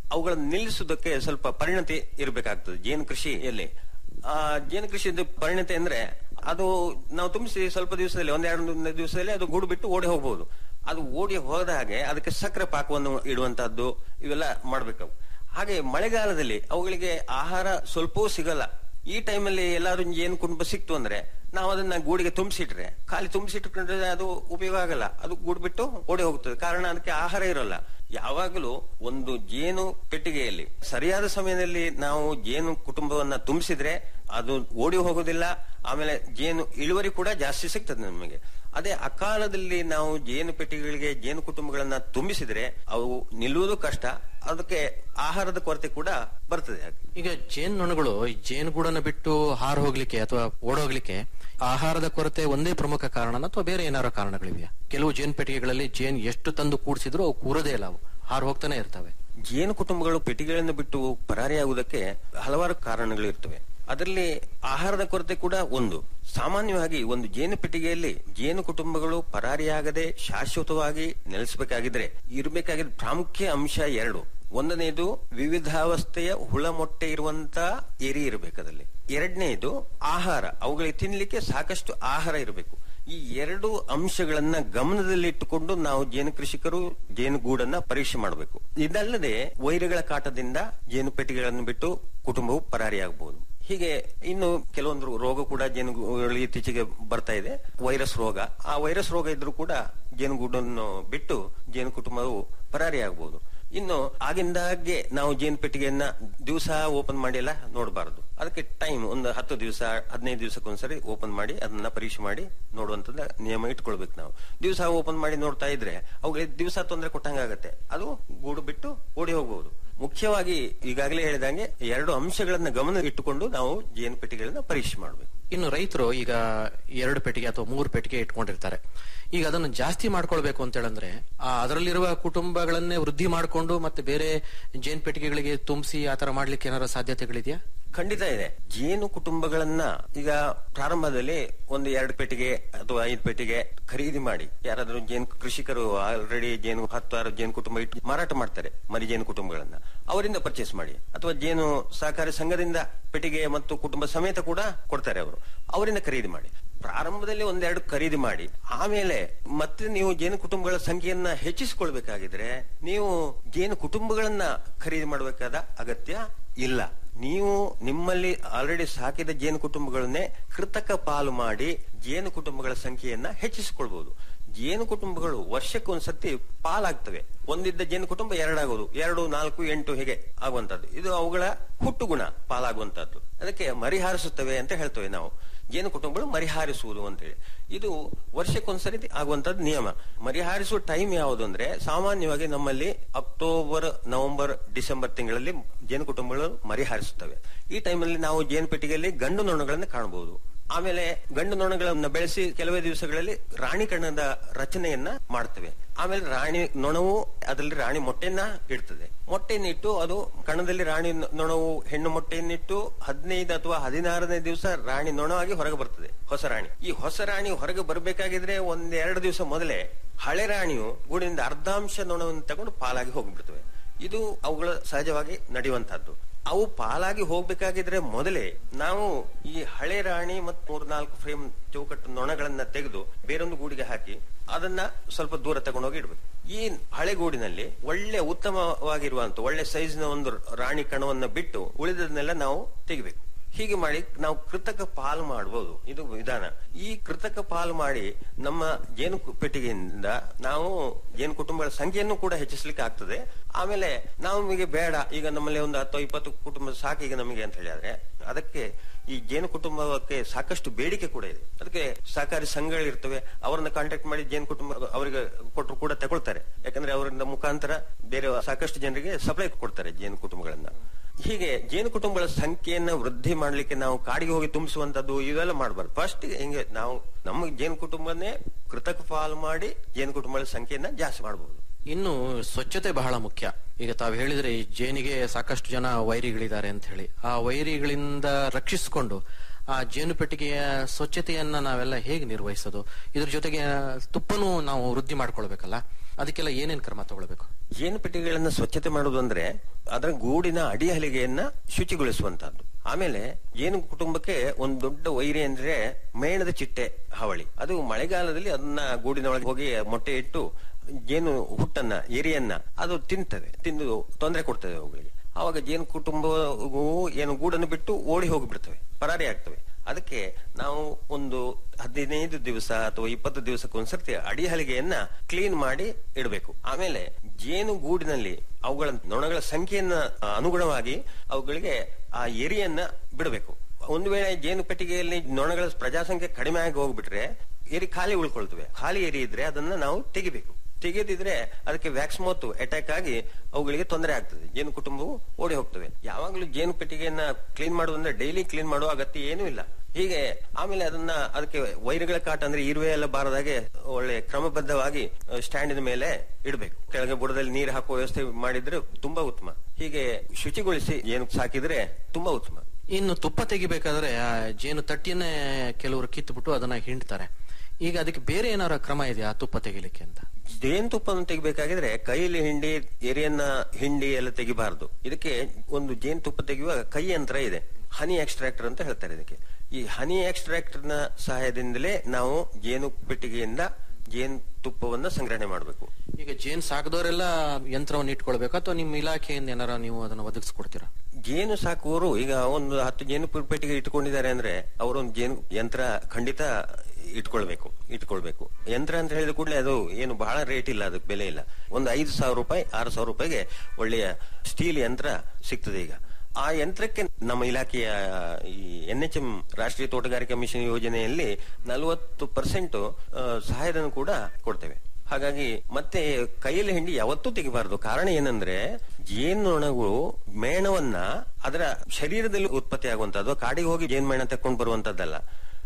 ಅವುಗಳನ್ನು ನಿಲ್ಲಿಸುವುದಕ್ಕೆ ಸ್ವಲ್ಪ ಪರಿಣತಿ ಇರಬೇಕಾಗ್ತದೆ ಜೇನು ಕೃಷಿಯಲ್ಲಿ ಆ ಜೇನು ಕೃಷಿದ ಪರಿಣತಿ ಅಂದ್ರೆ ಅದು ನಾವು ತುಂಬಿಸಿ ಸ್ವಲ್ಪ ದಿವಸದಲ್ಲಿ ಒಂದೆರಡು ದಿವಸದಲ್ಲಿ ಅದು ಗೂಡು ಬಿಟ್ಟು ಓಡಿ ಹೋಗಬಹುದು ಅದು ಓಡಿ ಹೋದ ಹಾಗೆ ಅದಕ್ಕೆ ಸಕ್ಕರೆ ಪಾಕವನ್ನು ಇಡುವಂತಹದ್ದು ಇವೆಲ್ಲ ಮಾಡ್ಬೇಕು ಹಾಗೆ ಮಳೆಗಾಲದಲ್ಲಿ ಅವುಗಳಿಗೆ ಆಹಾರ ಸ್ವಲ್ಪವೂ ಸಿಗಲ್ಲ ಈ ಟೈಮಲ್ಲಿ ಎಲ್ಲಾದ್ರೂ ಜೇನು ಕುಟುಂಬ ಸಿಕ್ತು ಅಂದ್ರೆ ನಾವು ಅದನ್ನ ಗೂಡಿಗೆ ತುಂಬಿಸಿಟ್ರೆ ಖಾಲಿ ತುಂಬಿಸಿಟ್ಕೊಂಡ್ರೆ ಅದು ಉಪಯೋಗ ಆಗಲ್ಲ ಅದು ಗೂಡು ಬಿಟ್ಟು ಓಡಿ ಹೋಗ್ತದೆ ಕಾರಣ ಅದಕ್ಕೆ ಆಹಾರ ಇರಲ್ಲ ಯಾವಾಗಲೂ ಒಂದು ಜೇನು ಪೆಟ್ಟಿಗೆಯಲ್ಲಿ ಸರಿಯಾದ ಸಮಯದಲ್ಲಿ ನಾವು ಜೇನು ಕುಟುಂಬವನ್ನ ತುಂಬಿಸಿದ್ರೆ ಅದು ಓಡಿ ಹೋಗೋದಿಲ್ಲ ಆಮೇಲೆ ಜೇನು ಇಳುವರಿ ಕೂಡ ಜಾಸ್ತಿ ಸಿಗ್ತದೆ ನಮಗೆ ಅದೇ ಅಕಾಲದಲ್ಲಿ ನಾವು ಜೇನು ಪೆಟ್ಟಿಗೆಗಳಿಗೆ ಜೇನು ಕುಟುಂಬಗಳನ್ನ ತುಂಬಿಸಿದ್ರೆ ಅವು ನಿಲ್ಲುವುದು ಕಷ್ಟ ಅದಕ್ಕೆ ಆಹಾರದ ಕೊರತೆ ಕೂಡ ಬರ್ತದೆ ಹಾಗೆ ಈಗ ಜೇನ್ ನೊಣಗಳು ಈ ಜೇನುಗೂಡನ್ನು ಬಿಟ್ಟು ಹಾರು ಹೋಗ್ಲಿಕ್ಕೆ ಅಥವಾ ಓಡೋಗ್ಲಿಕ್ಕೆ ಆಹಾರದ ಕೊರತೆ ಒಂದೇ ಪ್ರಮುಖ ಕಾರಣ ಅಥವಾ ಬೇರೆ ಏನಾರೋ ಕಾರಣಗಳಿವೆಯಾ ಕೆಲವು ಜೇನ್ ಪೆಟ್ಟಿಗೆಗಳಲ್ಲಿ ಜೇನ್ ಎಷ್ಟು ತಂದು ಕೂಡಿಸಿದ್ರು ಅವು ಕೂರದೇ ಇಲ್ಲ ಅವು ಹಾರು ಹೋಗ್ತಾನೆ ಇರ್ತವೆ ಜೇನು ಕುಟುಂಬಗಳು ಪೆಟ್ಟಿಗೆಗಳನ್ನು ಬಿಟ್ಟು ಪರಾರಿಯಾಗುವುದಕ್ಕೆ ಹಲವಾರು ಕಾರಣಗಳು ಇರ್ತವೆ ಅದರಲ್ಲಿ ಆಹಾರದ ಕೊರತೆ ಕೂಡ ಒಂದು ಸಾಮಾನ್ಯವಾಗಿ ಒಂದು ಜೇನು ಪೆಟ್ಟಿಗೆಯಲ್ಲಿ ಜೇನು ಕುಟುಂಬಗಳು ಪರಾರಿಯಾಗದೆ ಶಾಶ್ವತವಾಗಿ ನೆಲೆಸಬೇಕಾಗಿದ್ರೆ ಇರಬೇಕಾಗಿದ್ದ ಪ್ರಾಮುಖ್ಯ ಅಂಶ ಎರಡು ಒಂದನೇದು ವಿವಿಧಾವಸ್ಥೆಯ ಹುಳ ಮೊಟ್ಟೆ ಇರುವಂತ ಏರಿ ಇರಬೇಕದಲ್ಲಿ ಎರಡನೇದು ಆಹಾರ ಅವುಗಳಿಗೆ ತಿನ್ಲಿಕ್ಕೆ ಸಾಕಷ್ಟು ಆಹಾರ ಇರಬೇಕು ಈ ಎರಡು ಅಂಶಗಳನ್ನ ಗಮನದಲ್ಲಿಟ್ಟುಕೊಂಡು ನಾವು ಜೇನು ಕೃಷಿಕರು ಜೇನು ಗೂಡನ್ನ ಪರೀಕ್ಷೆ ಮಾಡಬೇಕು ಇದಲ್ಲದೆ ವೈರಗಳ ಕಾಟದಿಂದ ಜೇನು ಪೆಟ್ಟಿಗೆಗಳನ್ನು ಬಿಟ್ಟು ಕುಟುಂಬವು ಪರಾರಿಯಾಗಬಹುದು ಹೀಗೆ ಇನ್ನು ಕೆಲವೊಂದು ರೋಗ ಕೂಡ ಜೇನುಗೂಡುಗಳು ಇತ್ತೀಚೆಗೆ ಬರ್ತಾ ಇದೆ ವೈರಸ್ ರೋಗ ಆ ವೈರಸ್ ರೋಗ ಇದ್ರೂ ಕೂಡ ಜೇನುಗೂಡನ್ನು ಬಿಟ್ಟು ಜೇನು ಕುಟುಂಬವು ಪರಾರಿಯಾಗಬಹುದು ಇನ್ನು ಆಗಿಂದಾಗೆ ನಾವು ಜೇನು ಪೆಟ್ಟಿಗೆಯನ್ನ ದಿವಸ ಓಪನ್ ಮಾಡಿ ಎಲ್ಲ ನೋಡಬಾರದು ಅದಕ್ಕೆ ಟೈಮ್ ಒಂದು ಹತ್ತು ದಿವಸ ಹದಿನೈದು ದಿವಸಕ್ಕೊಂದ್ಸರಿ ಓಪನ್ ಮಾಡಿ ಅದನ್ನ ಪರೀಕ್ಷೆ ಮಾಡಿ ನೋಡುವಂತದ ನಿಯಮ ಇಟ್ಕೊಳ್ಬೇಕು ನಾವು ದಿವಸ ಓಪನ್ ಮಾಡಿ ನೋಡ್ತಾ ಇದ್ರೆ ಅವುಗಳಿಗೆ ದಿವಸ ತೊಂದರೆ ಕೊಟ್ಟಂಗಾಗತ್ತೆ ಅದು ಗೂಡು ಬಿಟ್ಟು ಓಡಿ ಹೋಗಬಹುದು ಮುಖ್ಯವಾಗಿ ಈಗಾಗಲೇ ಹೇಳಿದಂಗೆ ಎರಡು ಅಂಶಗಳನ್ನ ಗಮನ ಇಟ್ಟುಕೊಂಡು ನಾವು ಜೇನು ಪೆಟ್ಟಿಗೆಗಳನ್ನ ಪರೀಕ್ಷೆ ಮಾಡಬೇಕು ಇನ್ನು ರೈತರು ಈಗ ಎರಡು ಪೆಟ್ಟಿಗೆ ಅಥವಾ ಮೂರು ಪೆಟ್ಟಿಗೆ ಇಟ್ಕೊಂಡಿರ್ತಾರೆ ಈಗ ಅದನ್ನು ಜಾಸ್ತಿ ಮಾಡ್ಕೊಳ್ಬೇಕು ಅಂತ ಹೇಳಂದ್ರೆ ಆ ಅದರಲ್ಲಿರುವ ಕುಟುಂಬಗಳನ್ನೇ ವೃದ್ಧಿ ಮಾಡಿಕೊಂಡು ಮತ್ತೆ ಬೇರೆ ಜೇನ್ ಪೆಟ್ಟಿಗೆಗಳಿಗೆ ತುಂಬಿಸಿ ಆತರ ಮಾಡ್ಲಿಕ್ಕೆ ಏನಾರ ಸಾಧ್ಯತೆಗಳಿದೆಯಾ ಖಂಡಿತ ಇದೆ ಜೇನು ಕುಟುಂಬಗಳನ್ನ ಈಗ ಪ್ರಾರಂಭದಲ್ಲಿ ಒಂದು ಎರಡು ಪೆಟ್ಟಿಗೆ ಅಥವಾ ಐದು ಪೆಟ್ಟಿಗೆ ಖರೀದಿ ಮಾಡಿ ಯಾರಾದ್ರೂ ಜೇನು ಕೃಷಿಕರು ಆಲ್ರೆಡಿ ಜೇನು ಹತ್ತಾರು ಜೇನು ಕುಟುಂಬ ಇಟ್ಟು ಮಾರಾಟ ಮಾಡ್ತಾರೆ ಮರಿ ಜೇನು ಕುಟುಂಬಗಳನ್ನ ಅವರಿಂದ ಪರ್ಚೇಸ್ ಮಾಡಿ ಅಥವಾ ಜೇನು ಸಹಕಾರಿ ಸಂಘದಿಂದ ಪೆಟ್ಟಿಗೆ ಮತ್ತು ಕುಟುಂಬ ಸಮೇತ ಕೂಡ ಕೊಡ್ತಾರೆ ಅವರು ಅವರಿಂದ ಖರೀದಿ ಮಾಡಿ ಪ್ರಾರಂಭದಲ್ಲಿ ಒಂದೆರಡು ಖರೀದಿ ಮಾಡಿ ಆಮೇಲೆ ಮತ್ತೆ ನೀವು ಜೇನು ಕುಟುಂಬಗಳ ಸಂಖ್ಯೆಯನ್ನ ಹೆಚ್ಚಿಸಿಕೊಳ್ಬೇಕಾಗಿದ್ರೆ ನೀವು ಜೇನು ಕುಟುಂಬಗಳನ್ನ ಖರೀದಿ ಮಾಡಬೇಕಾದ ಅಗತ್ಯ ಇಲ್ಲ ನೀವು ನಿಮ್ಮಲ್ಲಿ ಆಲ್ರೆಡಿ ಸಾಕಿದ ಜೇನು ಕುಟುಂಬಗಳನ್ನೇ ಕೃತಕ ಪಾಲು ಮಾಡಿ ಜೇನು ಕುಟುಂಬಗಳ ಸಂಖ್ಯೆಯನ್ನ ಹೆಚ್ಚಿಸಿಕೊಳ್ಬಹುದು ಜೇನು ಕುಟುಂಬಗಳು ವರ್ಷಕ್ಕೆ ಒಂದ್ಸತಿ ಪಾಲಾಗ್ತವೆ ಒಂದಿದ್ದ ಜೇನು ಕುಟುಂಬ ಎರಡಾಗೋದು ಎರಡು ನಾಲ್ಕು ಎಂಟು ಹೀಗೆ ಆಗುವಂತದ್ದು ಇದು ಅವುಗಳ ಹುಟ್ಟು ಗುಣ ಪಾಲಾಗುವಂತದ್ದು ಅದಕ್ಕೆ ಮರಿಹಾರಿಸುತ್ತವೆ ಅಂತ ಹೇಳ್ತೇವೆ ನಾವು ಜೇನು ಕುಟುಂಬಗಳು ಮರಿಹಾರಿಸುವುದು ಅಂತೇಳಿ ಇದು ವರ್ಷಕ್ಕೊಂದ್ಸರಿ ಆಗುವಂತದ್ದು ನಿಯಮ ಮರಿಹಾರಿಸುವ ಟೈಮ್ ಯಾವುದು ಅಂದ್ರೆ ಸಾಮಾನ್ಯವಾಗಿ ನಮ್ಮಲ್ಲಿ ಅಕ್ಟೋಬರ್ ನವೆಂಬರ್ ಡಿಸೆಂಬರ್ ತಿಂಗಳಲ್ಲಿ ಜೇನು ಕುಟುಂಬಗಳು ಮರಿಹಾರಿಸುತ್ತವೆ ಈ ಟೈಮಲ್ಲಿ ನಾವು ಜೇನು ಪೆಟ್ಟಿಗೆಯಲ್ಲಿ ಗಂಡು ನೊಣಗಳನ್ನು ಕಾಣಬಹುದು ಆಮೇಲೆ ಗಂಡು ನೊಣಗಳನ್ನ ಬೆಳೆಸಿ ಕೆಲವೇ ದಿವಸಗಳಲ್ಲಿ ರಾಣಿ ಕಣದ ರಚನೆಯನ್ನ ಮಾಡ್ತವೆ ಆಮೇಲೆ ರಾಣಿ ನೊಣವು ಅದರಲ್ಲಿ ರಾಣಿ ಮೊಟ್ಟೆಯನ್ನ ಇಡ್ತದೆ ಮೊಟ್ಟೆಯನ್ನಿಟ್ಟು ಅದು ಕಣದಲ್ಲಿ ರಾಣಿ ನೊಣವು ಹೆಣ್ಣು ಮೊಟ್ಟೆಯನ್ನಿಟ್ಟು ಹದಿನೈದು ಅಥವಾ ಹದಿನಾರನೇ ದಿವಸ ರಾಣಿ ನೊಣವಾಗಿ ಹೊರಗೆ ಬರ್ತದೆ ಹೊಸ ರಾಣಿ ಈ ಹೊಸ ರಾಣಿ ಹೊರಗೆ ಬರಬೇಕಾಗಿದ್ರೆ ಒಂದ್ ಎರಡು ದಿವಸ ಮೊದಲೇ ಹಳೆ ರಾಣಿಯು ಗೂಡಿನಿಂದ ಅರ್ಧಾಂಶ ನೊಣವನ್ನು ತಗೊಂಡು ಪಾಲಾಗಿ ಹೋಗ್ಬಿಡ್ತವೆ ಇದು ಅವುಗಳ ಸಹಜವಾಗಿ ನಡೆಯುವಂತಹದ್ದು ಅವು ಪಾಲಾಗಿ ಹೋಗ್ಬೇಕಾಗಿದ್ರೆ ಮೊದಲೇ ನಾವು ಈ ಹಳೆ ರಾಣಿ ಮತ್ತು ಮೂರ್ನಾಲ್ಕು ಫ್ರೇಮ್ ಚೌಕಟ್ಟು ನೊಣಗಳನ್ನ ತೆಗೆದು ಬೇರೊಂದು ಗೂಡಿಗೆ ಹಾಕಿ ಅದನ್ನ ಸ್ವಲ್ಪ ದೂರ ತಗೊಂಡೋಗಿ ಇಡ್ಬೇಕು ಈ ಹಳೆ ಗೂಡಿನಲ್ಲಿ ಒಳ್ಳೆ ಉತ್ತಮವಾಗಿರುವಂತ ಒಳ್ಳೆ ಸೈಜ್ನ ಒಂದು ರಾಣಿ ಕಣವನ್ನ ಬಿಟ್ಟು ಉಳಿದದನ್ನೆಲ್ಲ ನಾವು ತೆಗಿಬೇಕು ಹೀಗೆ ಮಾಡಿ ನಾವು ಕೃತಕ ಪಾಲು ಮಾಡಬಹುದು ಇದು ವಿಧಾನ ಈ ಕೃತಕ ಪಾಲು ಮಾಡಿ ನಮ್ಮ ಜೇನು ಕು- ಪೆಟ್ಟಿಗೆಯಿಂದ ನಾವು ಜೇನು ಕುಟುಂಬಗಳ ಸಂಖ್ಯೆಯನ್ನು ಕೂಡ ಹೆಚ್ಚಿಸ್ಲಿಕ್ಕೆ ಆಗ್ತದೆ ಆಮೇಲೆ ನಾವು ನಮಗೆ ಬೇಡ ಈಗ ನಮ್ಮಲ್ಲಿ ಒಂದು ಹತ್ತು ಇಪ್ಪತ್ತು ಕುಟುಂಬ ಸಾಕು ಈಗ ನಮಗೆ ಅಂತ ಹೇಳಿದ್ರೆ ಅದಕ್ಕೆ ಈ ಜೇನು ಕುಟುಂಬಕ್ಕೆ ಸಾಕಷ್ಟು ಬೇಡಿಕೆ ಕೂಡ ಇದೆ ಅದಕ್ಕೆ ಸಹಕಾರಿ ಸಂಘಗಳಿರ್ತವೆ ಅವರನ್ನ ಕಾಂಟ್ಯಾಕ್ಟ್ ಮಾಡಿ ಜೇನು ಕುಟುಂಬ ಅವರಿಗೆ ಕೊಟ್ಟರು ಕೂಡ ತಗೊಳ್ತಾರೆ ಯಾಕಂದ್ರೆ ಅವರಿಂದ ಮುಖಾಂತರ ಬೇರೆ ಸಾಕಷ್ಟು ಜನರಿಗೆ ಸಪ್ಲೈ ಕೊಡ್ತಾರೆ ಜೇನು ಕುಟುಂಬಗಳನ್ನ ಹೀಗೆ ಜೇನು ಕುಟುಂಬಗಳ ಸಂಖ್ಯೆಯನ್ನ ವೃದ್ಧಿ ಮಾಡ್ಲಿಕ್ಕೆ ನಾವು ಕಾಡಿಗೆ ಹೋಗಿ ತುಂಬಿಸುವಂತದ್ದು ಇವೆಲ್ಲ ಮಾಡಬಾರ್ದು ಫಸ್ಟ್ ಹಿಂಗೆ ನಾವು ನಮ್ಮ ಜೇನು ಕುಟುಂಬನೇ ಕೃತಕ ಪಾಲು ಮಾಡಿ ಜೇನು ಕುಟುಂಬಗಳ ಸಂಖ್ಯೆಯನ್ನ ಜಾಸ್ತಿ ಮಾಡಬಹುದು ಇನ್ನು ಸ್ವಚ್ಛತೆ ಬಹಳ ಮುಖ್ಯ ಈಗ ತಾವು ಹೇಳಿದ್ರೆ ಈ ಜೇನಿಗೆ ಸಾಕಷ್ಟು ಜನ ವೈರಿಗಳಿದ್ದಾರೆ ಅಂತ ಹೇಳಿ ಆ ವೈರಿಗಳಿಂದ ರಕ್ಷಿಸಿಕೊಂಡು ಆ ಜೇನು ಪೆಟ್ಟಿಗೆಯ ಸ್ವಚ್ಛತೆಯನ್ನ ನಾವೆಲ್ಲ ಹೇಗೆ ನಿರ್ವಹಿಸೋದು ಇದ್ರ ಜೊತೆಗೆ ತುಪ್ಪನೂ ನಾವು ವೃದ್ಧಿ ಮಾಡ್ಕೊಳ್ಬೇಕಲ್ಲ ಅದಕ್ಕೆಲ್ಲ ಏನೇನ್ ಕ್ರಮ ತಗೊಳ್ಬೇಕು ಜೇನು ಪೆಟ್ಟಿಗೆಗಳನ್ನ ಸ್ವಚ್ಛತೆ ಮಾಡುವುದು ಅಂದ್ರೆ ಅದರ ಗೂಡಿನ ಅಡಿ ಹಲಿಗೆಯನ್ನ ಶುಚಿಗೊಳಿಸುವಂತಹದ್ದು ಆಮೇಲೆ ಜೇನು ಕುಟುಂಬಕ್ಕೆ ಒಂದು ದೊಡ್ಡ ವೈರಿ ಅಂದ್ರೆ ಮೇಣದ ಚಿಟ್ಟೆ ಹಾವಳಿ ಅದು ಮಳೆಗಾಲದಲ್ಲಿ ಅದನ್ನ ಗೂಡಿನ ಒಳಗೆ ಹೋಗಿ ಮೊಟ್ಟೆ ಇಟ್ಟು ಜೇನು ಹುಟ್ಟನ್ನ ಎರಿಯನ್ನ ಅದು ತಿಂತದೆ ತಿಂದು ತೊಂದರೆ ಕೊಡ್ತದೆ ಅವುಗಳಿಗೆ ಆವಾಗ ಜೇನು ಕುಟುಂಬವು ಏನು ಗೂಡನ್ನು ಬಿಟ್ಟು ಓಡಿ ಹೋಗಿಬಿಡ್ತವೆ ಪರಾರಿ ಆಗ್ತವೆ ಅದಕ್ಕೆ ನಾವು ಒಂದು ಹದಿನೈದು ದಿವಸ ಅಥವಾ ಇಪ್ಪತ್ತು ದಿವಸಕ್ಕೊಂದ್ಸರ್ತಿ ಅಡಿ ಹಲಿಗೆಯನ್ನ ಕ್ಲೀನ್ ಮಾಡಿ ಇಡಬೇಕು ಆಮೇಲೆ ಜೇನು ಗೂಡಿನಲ್ಲಿ ಅವುಗಳ ನೊಣಗಳ ಸಂಖ್ಯೆಯನ್ನ ಆ, ಅನುಗುಣವಾಗಿ ಅವುಗಳಿಗೆ ಆ ಎರಿಯನ್ನ ಬಿಡಬೇಕು ಒಂದು ವೇಳೆ ಜೇನು ಪೆಟ್ಟಿಗೆಯಲ್ಲಿ ನೊಣಗಳ ಪ್ರಜಾಸಂಖ್ಯೆ ಕಡಿಮೆ ಆಗಿ ಹೋಗ್ಬಿಟ್ರೆ ಎರಿ ಖಾಲಿ ಉಳ್ಕೊಳ್ತವೆ ಖಾಲಿ ಎರಿ ಇದ್ರೆ ಅದನ್ನ ನಾವು ತೆಗಿಬೇಕು ತೆಗೆದಿದ್ರೆ ಅದಕ್ಕೆ ವ್ಯಾಕ್ಸ್ ಮತ್ತು ಅಟ್ಯಾಕ್ ಆಗಿ ಅವುಗಳಿಗೆ ತೊಂದರೆ ಆಗ್ತದೆ ಜೇನು ಕುಟುಂಬವು ಓಡಿ ಹೋಗ್ತವೆ ಯಾವಾಗಲೂ ಜೇನು ಪೆಟ್ಟಿಗೆಯನ್ನ ಕ್ಲೀನ್ ಮಾಡುವಂದ್ರೆ ಡೈಲಿ ಕ್ಲೀನ್ ಮಾಡುವ ಅಗತ್ಯ ಏನೂ ಇಲ್ಲ ಹೀಗೆ ಆಮೇಲೆ ಅದನ್ನ ಅದಕ್ಕೆ ವೈರ್ಗಳ ಕಾಟ ಅಂದ್ರೆ ಇರುವೆ ಎಲ್ಲ ಬಾರದಾಗೆ ಒಳ್ಳೆ ಕ್ರಮಬದ್ಧವಾಗಿ ಸ್ಟ್ಯಾಂಡಿನ ಮೇಲೆ ಇಡಬೇಕು ಕೆಳಗೆ ಬುಡದಲ್ಲಿ ನೀರು ಹಾಕುವ ವ್ಯವಸ್ಥೆ ಮಾಡಿದ್ರೆ ತುಂಬಾ ಉತ್ತಮ ಹೀಗೆ ಶುಚಿಗೊಳಿಸಿ ಜೇನು ಸಾಕಿದ್ರೆ ತುಂಬಾ ಉತ್ತಮ ಇನ್ನು ತುಪ್ಪ ತೆಗಿಬೇಕಾದ್ರೆ ಆ ಜೇನು ತಟ್ಟಿಯನ್ನೇ ಕೆಲವರು ಕಿತ್ಬಿಟ್ಟು ಅದನ್ನ ಹಿಂಡ್ತಾರೆ ಈಗ ಅದಕ್ಕೆ ಬೇರೆ ಏನಾರ ಕ್ರಮ ಇದೆಯಾ ತುಪ್ಪ ತೆಗಿಲಿಕ್ಕೆ ಅಂತ ಜೇನುತುಪ್ಪವನ್ನು ತೆಗಿಬೇಕಾಗಿದ್ರೆ ಕೈಯಲ್ಲಿ ಹಿಂಡಿ ಎರಿಯನ್ನ ಹಿಂಡಿ ಎಲ್ಲ ತೆಗಿಬಾರದು ಇದಕ್ಕೆ ಒಂದು ಜೇನುತುಪ್ಪ ತೆಗೆಯುವ ಕೈ ಯಂತ್ರ ಇದೆ ಹನಿ ಎಕ್ಸ್ಟ್ರಾಕ್ಟರ್ ಅಂತ ಹೇಳ್ತಾರೆ ಇದಕ್ಕೆ ಈ ಹನಿ ಎಕ್ಸ್ಟ್ರಾಕ್ಟರ್ ನ ಸಹಾಯದಿಂದಲೇ ನಾವು ಜೇನು ಪೆಟ್ಟಿಗೆಯಿಂದ ಜೇನು ತುಪ್ಪವನ್ನ ಸಂಗ್ರಹಣೆ ಮಾಡಬೇಕು ಈಗ ಜೇನ್ ಸಾಕದವರೆಲ್ಲ ಯಂತ್ರವನ್ನು ಇಟ್ಕೊಳ್ಬೇಕು ಅಥವಾ ನಿಮ್ಮ ಇಲಾಖೆಯಿಂದ ಏನಾರ ನೀವು ಅದನ್ನ ಒದಗಿಸ್ಕೊಡ್ತೀರಾ ಜೇನು ಸಾಕುವವರು ಈಗ ಒಂದು ಹತ್ತು ಜೇನು ಪೆಟ್ಟಿಗೆ ಇಟ್ಕೊಂಡಿದ್ದಾರೆ ಅಂದ್ರೆ ಅವರೊಂದು ಜೇನು ಯಂತ್ರ ಖಂಡಿತ ಇಟ್ಕೊಳ್ಬೇಕು ಇಟ್ಕೊಳ್ಬೇಕು ಯಂತ್ರ ಅಂತ ಹೇಳಿದ ಕೂಡಲೇ ಅದು ಏನು ಬಹಳ ರೇಟ್ ಇಲ್ಲ ಅದಕ್ಕೆ ಬೆಲೆ ಇಲ್ಲ ಒಂದು ಐದು ಸಾವಿರ ರೂಪಾಯಿ ಆರು ಸಾವಿರ ರೂಪಾಯಿಗೆ ಒಳ್ಳೆಯ ಸ್ಟೀಲ್ ಯಂತ್ರ ಸಿಗ್ತದೆ ಈಗ ಆ ಯಂತ್ರಕ್ಕೆ ನಮ್ಮ ಇಲಾಖೆಯ ಈ ಎನ್ ಎಚ್ ಎಂ ರಾಷ್ಟ್ರೀಯ ತೋಟಗಾರಿಕಾ ಮಿಷನ್ ಯೋಜನೆಯಲ್ಲಿ ನಲವತ್ತು ಪರ್ಸೆಂಟ್ ಸಹಾಯಧನ ಕೂಡ ಕೊಡ್ತೇವೆ ಹಾಗಾಗಿ ಮತ್ತೆ ಕೈಯಲ್ಲಿ ಹಿಂಡಿ ಯಾವತ್ತೂ ತೆಗಿಬಾರದು ಕಾರಣ ಏನಂದ್ರೆ ಜೇನುನೊಣಗಳು ಮೇಣವನ್ನ ಅದರ ಶರೀರದಲ್ಲಿ ಉತ್ಪತ್ತಿ ಆಗುವಂತದ್ದು ಕಾಡಿಗೆ ಹೋಗಿ ಜೇನು ಮೇಣ ತಕೊಂಡು ಬರುವಂತದ್ದಲ್ಲ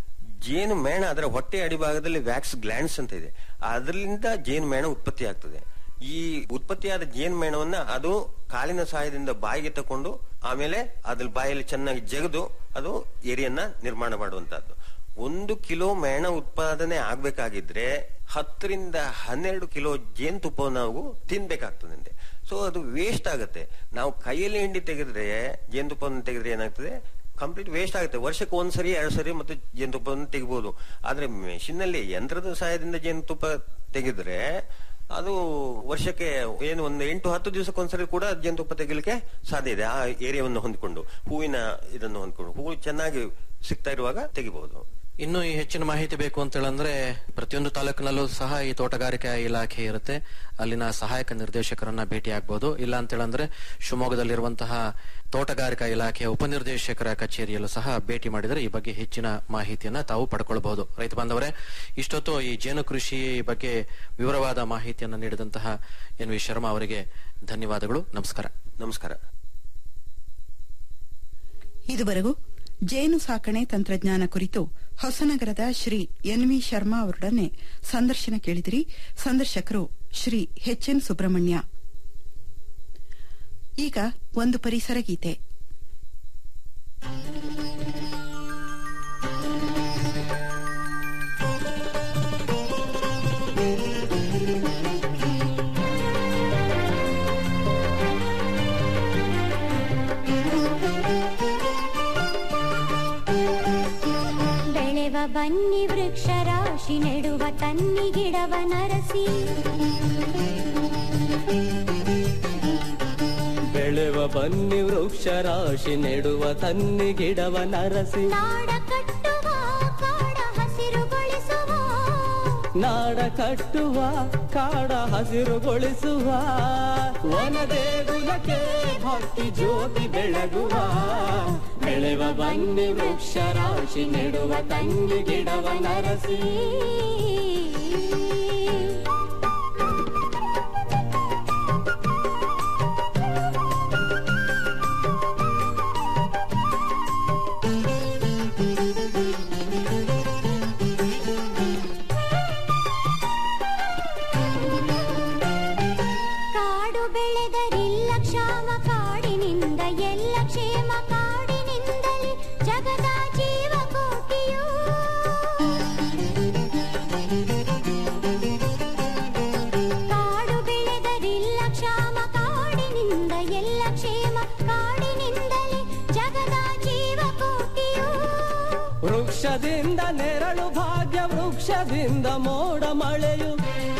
ಜೇನು ಮೇಣ ಅದರ ಹೊಟ್ಟೆ ಅಡಿಭಾಗದಲ್ಲಿ ವ್ಯಾಕ್ಸ್ ಗ್ಲ್ಯಾಂಡ್ಸ್ ಅಂತ ಇದೆ ಅದರಿಂದ ಜೇನು ಮೇಣ ಉತ್ಪತ್ತಿ ಆಗ್ತದೆ ಈ ಉತ್ಪತ್ತಿಯಾದ ಜೇನು ಮೇಣವನ್ನ ಅದು ಕಾಲಿನ ಸಹಾಯದಿಂದ ಬಾಯಿಗೆ ತಕೊಂಡು ಆಮೇಲೆ ಅದ್ರ ಬಾಯಲ್ಲಿ ಚೆನ್ನಾಗಿ ಜಗದು ಅದು ಎರಿಯನ್ನ ನಿರ್ಮಾಣ ಮಾಡುವಂತಹದ್ದು ಒಂದು ಕಿಲೋ ಮೇಣ ಉತ್ಪಾದನೆ ಆಗ್ಬೇಕಾಗಿದ್ರೆ ಹತ್ತರಿಂದ ಹನ್ನೆರಡು ಕಿಲೋ ಜೇನುತುಪ್ಪವನ್ನು ನಾವು ತಿನ್ಬೇಕಾಗ್ತದಂತೆ ಸೊ ಅದು ವೇಸ್ಟ್ ಆಗುತ್ತೆ ನಾವು ಕೈಯಲ್ಲಿ ಹಿಂಡಿ ತೆಗೆದ್ರೆ ಜೇನುತುಪ್ಪವನ್ನು ತೆಗೆದ್ರೆ ಏನಾಗ್ತದೆ ಕಂಪ್ಲೀಟ್ ವೇಸ್ಟ್ ಆಗುತ್ತೆ ವರ್ಷಕ್ಕೆ ಒಂದ್ ಸರಿ ಎರಡು ಸರಿ ಮತ್ತೆ ಜೇನುತುಪ್ಪವನ್ನು ತೆಗಿಬಹುದು ಆದ್ರೆ ಮೆಷಿನ್ ನಲ್ಲಿ ಯಂತ್ರದ ಸಹಾಯದಿಂದ ಜೇನುತುಪ್ಪ ತೆಗೆದ್ರೆ ಅದು ವರ್ಷಕ್ಕೆ ಏನು ಒಂದು ಎಂಟು ಹತ್ತು ದಿವಸಕ್ಕೊಂದ್ಸರಿ ಕೂಡ ಜೇನುತುಪ್ಪ ತೆಗಿಲಿಕ್ಕೆ ಸಾಧ್ಯ ಇದೆ ಆ ಏರಿಯಾವನ್ನು ಹೊಂದಿಕೊಂಡು ಹೂವಿನ ಇದನ್ನು ಹೊಂದ್ಕೊಂಡು ಹೂವು ಚೆನ್ನಾಗಿ ಸಿಗ್ತಾ ಇರುವಾಗ ತೆಗಿಬಹುದು ಇನ್ನು ಈ ಹೆಚ್ಚಿನ ಮಾಹಿತಿ ಬೇಕು ಅಂತ ಹೇಳಂದ್ರೆ ಪ್ರತಿಯೊಂದು ತಾಲೂಕಿನಲ್ಲೂ ಸಹ ಈ ತೋಟಗಾರಿಕಾ ಇಲಾಖೆ ಇರುತ್ತೆ ಅಲ್ಲಿನ ಸಹಾಯಕ ನಿರ್ದೇಶಕರನ್ನ ಭೇಟಿ ಆಗ್ಬಹುದು ಇಲ್ಲ ಅಂತ ಹೇಳಂದ್ರೆ ಶಿವಮೊಗ್ಗದಲ್ಲಿರುವಂತಹ ತೋಟಗಾರಿಕಾ ಇಲಾಖೆಯ ಉಪನಿರ್ದೇಶಕರ ಕಚೇರಿಯಲ್ಲೂ ಸಹ ಭೇಟಿ ಮಾಡಿದರೆ ಈ ಬಗ್ಗೆ ಹೆಚ್ಚಿನ ಮಾಹಿತಿಯನ್ನ ತಾವು ಪಡ್ಕೊಳ್ಬಹುದು ರೈತ ಬಾಂಧವರೇ ಇಷ್ಟೊತ್ತು ಈ ಜೇನು ಕೃಷಿ ಬಗ್ಗೆ ವಿವರವಾದ ಮಾಹಿತಿಯನ್ನು ನೀಡಿದಂತಹ ಎನ್ ವಿ ಶರ್ಮಾ ಅವರಿಗೆ ಧನ್ಯವಾದಗಳು ನಮಸ್ಕಾರ ನಮಸ್ಕಾರ ಇದುವರೆಗೂ ಜೇನು ಸಾಕಣೆ ತಂತ್ರಜ್ಞಾನ ಕುರಿತು ಹೊಸನಗರದ ಶ್ರೀ ಎನ್ ವಿ ಶರ್ಮಾ ಅವರೊಡನೆ ಸಂದರ್ಶನ ಕೇಳಿದಿರಿ ಸಂದರ್ಶಕರು ಶ್ರೀ ಎಚ್ ಎನ್ ಸುಬ್ರಹ್ಮಣ್ಯ ಈಗ ಒಂದು ಪರಿಸರ ಗೀತೆ ಬೆಳೆವ ಬನ್ನಿ ವೃಕ್ಷ ರಾಶಿ ನೆಡುವ ತನ್ನಿ ಗಿಡವ ನರಸಿ ಬೆಳೆವ ಬನ್ನಿ ವೃಕ್ಷ ರಾಶಿ ನೆಡುವ ತನ್ನಿ ಗಿಡವ ನರಸಿ ನಾಡ ಕಟ್ಟುವ ಕಾಡ ಹಸಿರುಗೊಳಿಸುವ ನಾಡ ಕಟ್ಟುವ ಕಾಡ ಹಸಿರುಗೊಳಿಸುವ ವನ ದೇಗುಲಕ್ಕೆ ಭಕ್ತಿ ಜ್ಯೋತಿ ಬೆಳಗುವ ಬೆಳೆವ ಬನ್ನಿ ವೃಕ್ಷ ರಾಶಿ ನೆಡುವ ತನ್ನಿ ಗಿಡವ ನರಸಿ ಕಾಡು ಬೆಳೆದರಿಲ್ಲ ಕ್ಷಾಮ ಕಾಡಿನಿಂದ ಎಲ್ಲ ಕ್ಷೇಮ ಕಾಡಿನಿಂದಲೇ ಜಗದ ಜೀವ ಕೋಟಿಯು ವೃಕ್ಷದಿಂದ ನೆರಳು ಭಾಗ್ಯ ವೃಕ್ಷದಿಂದ ಮೋಡ ಮಳೆಯು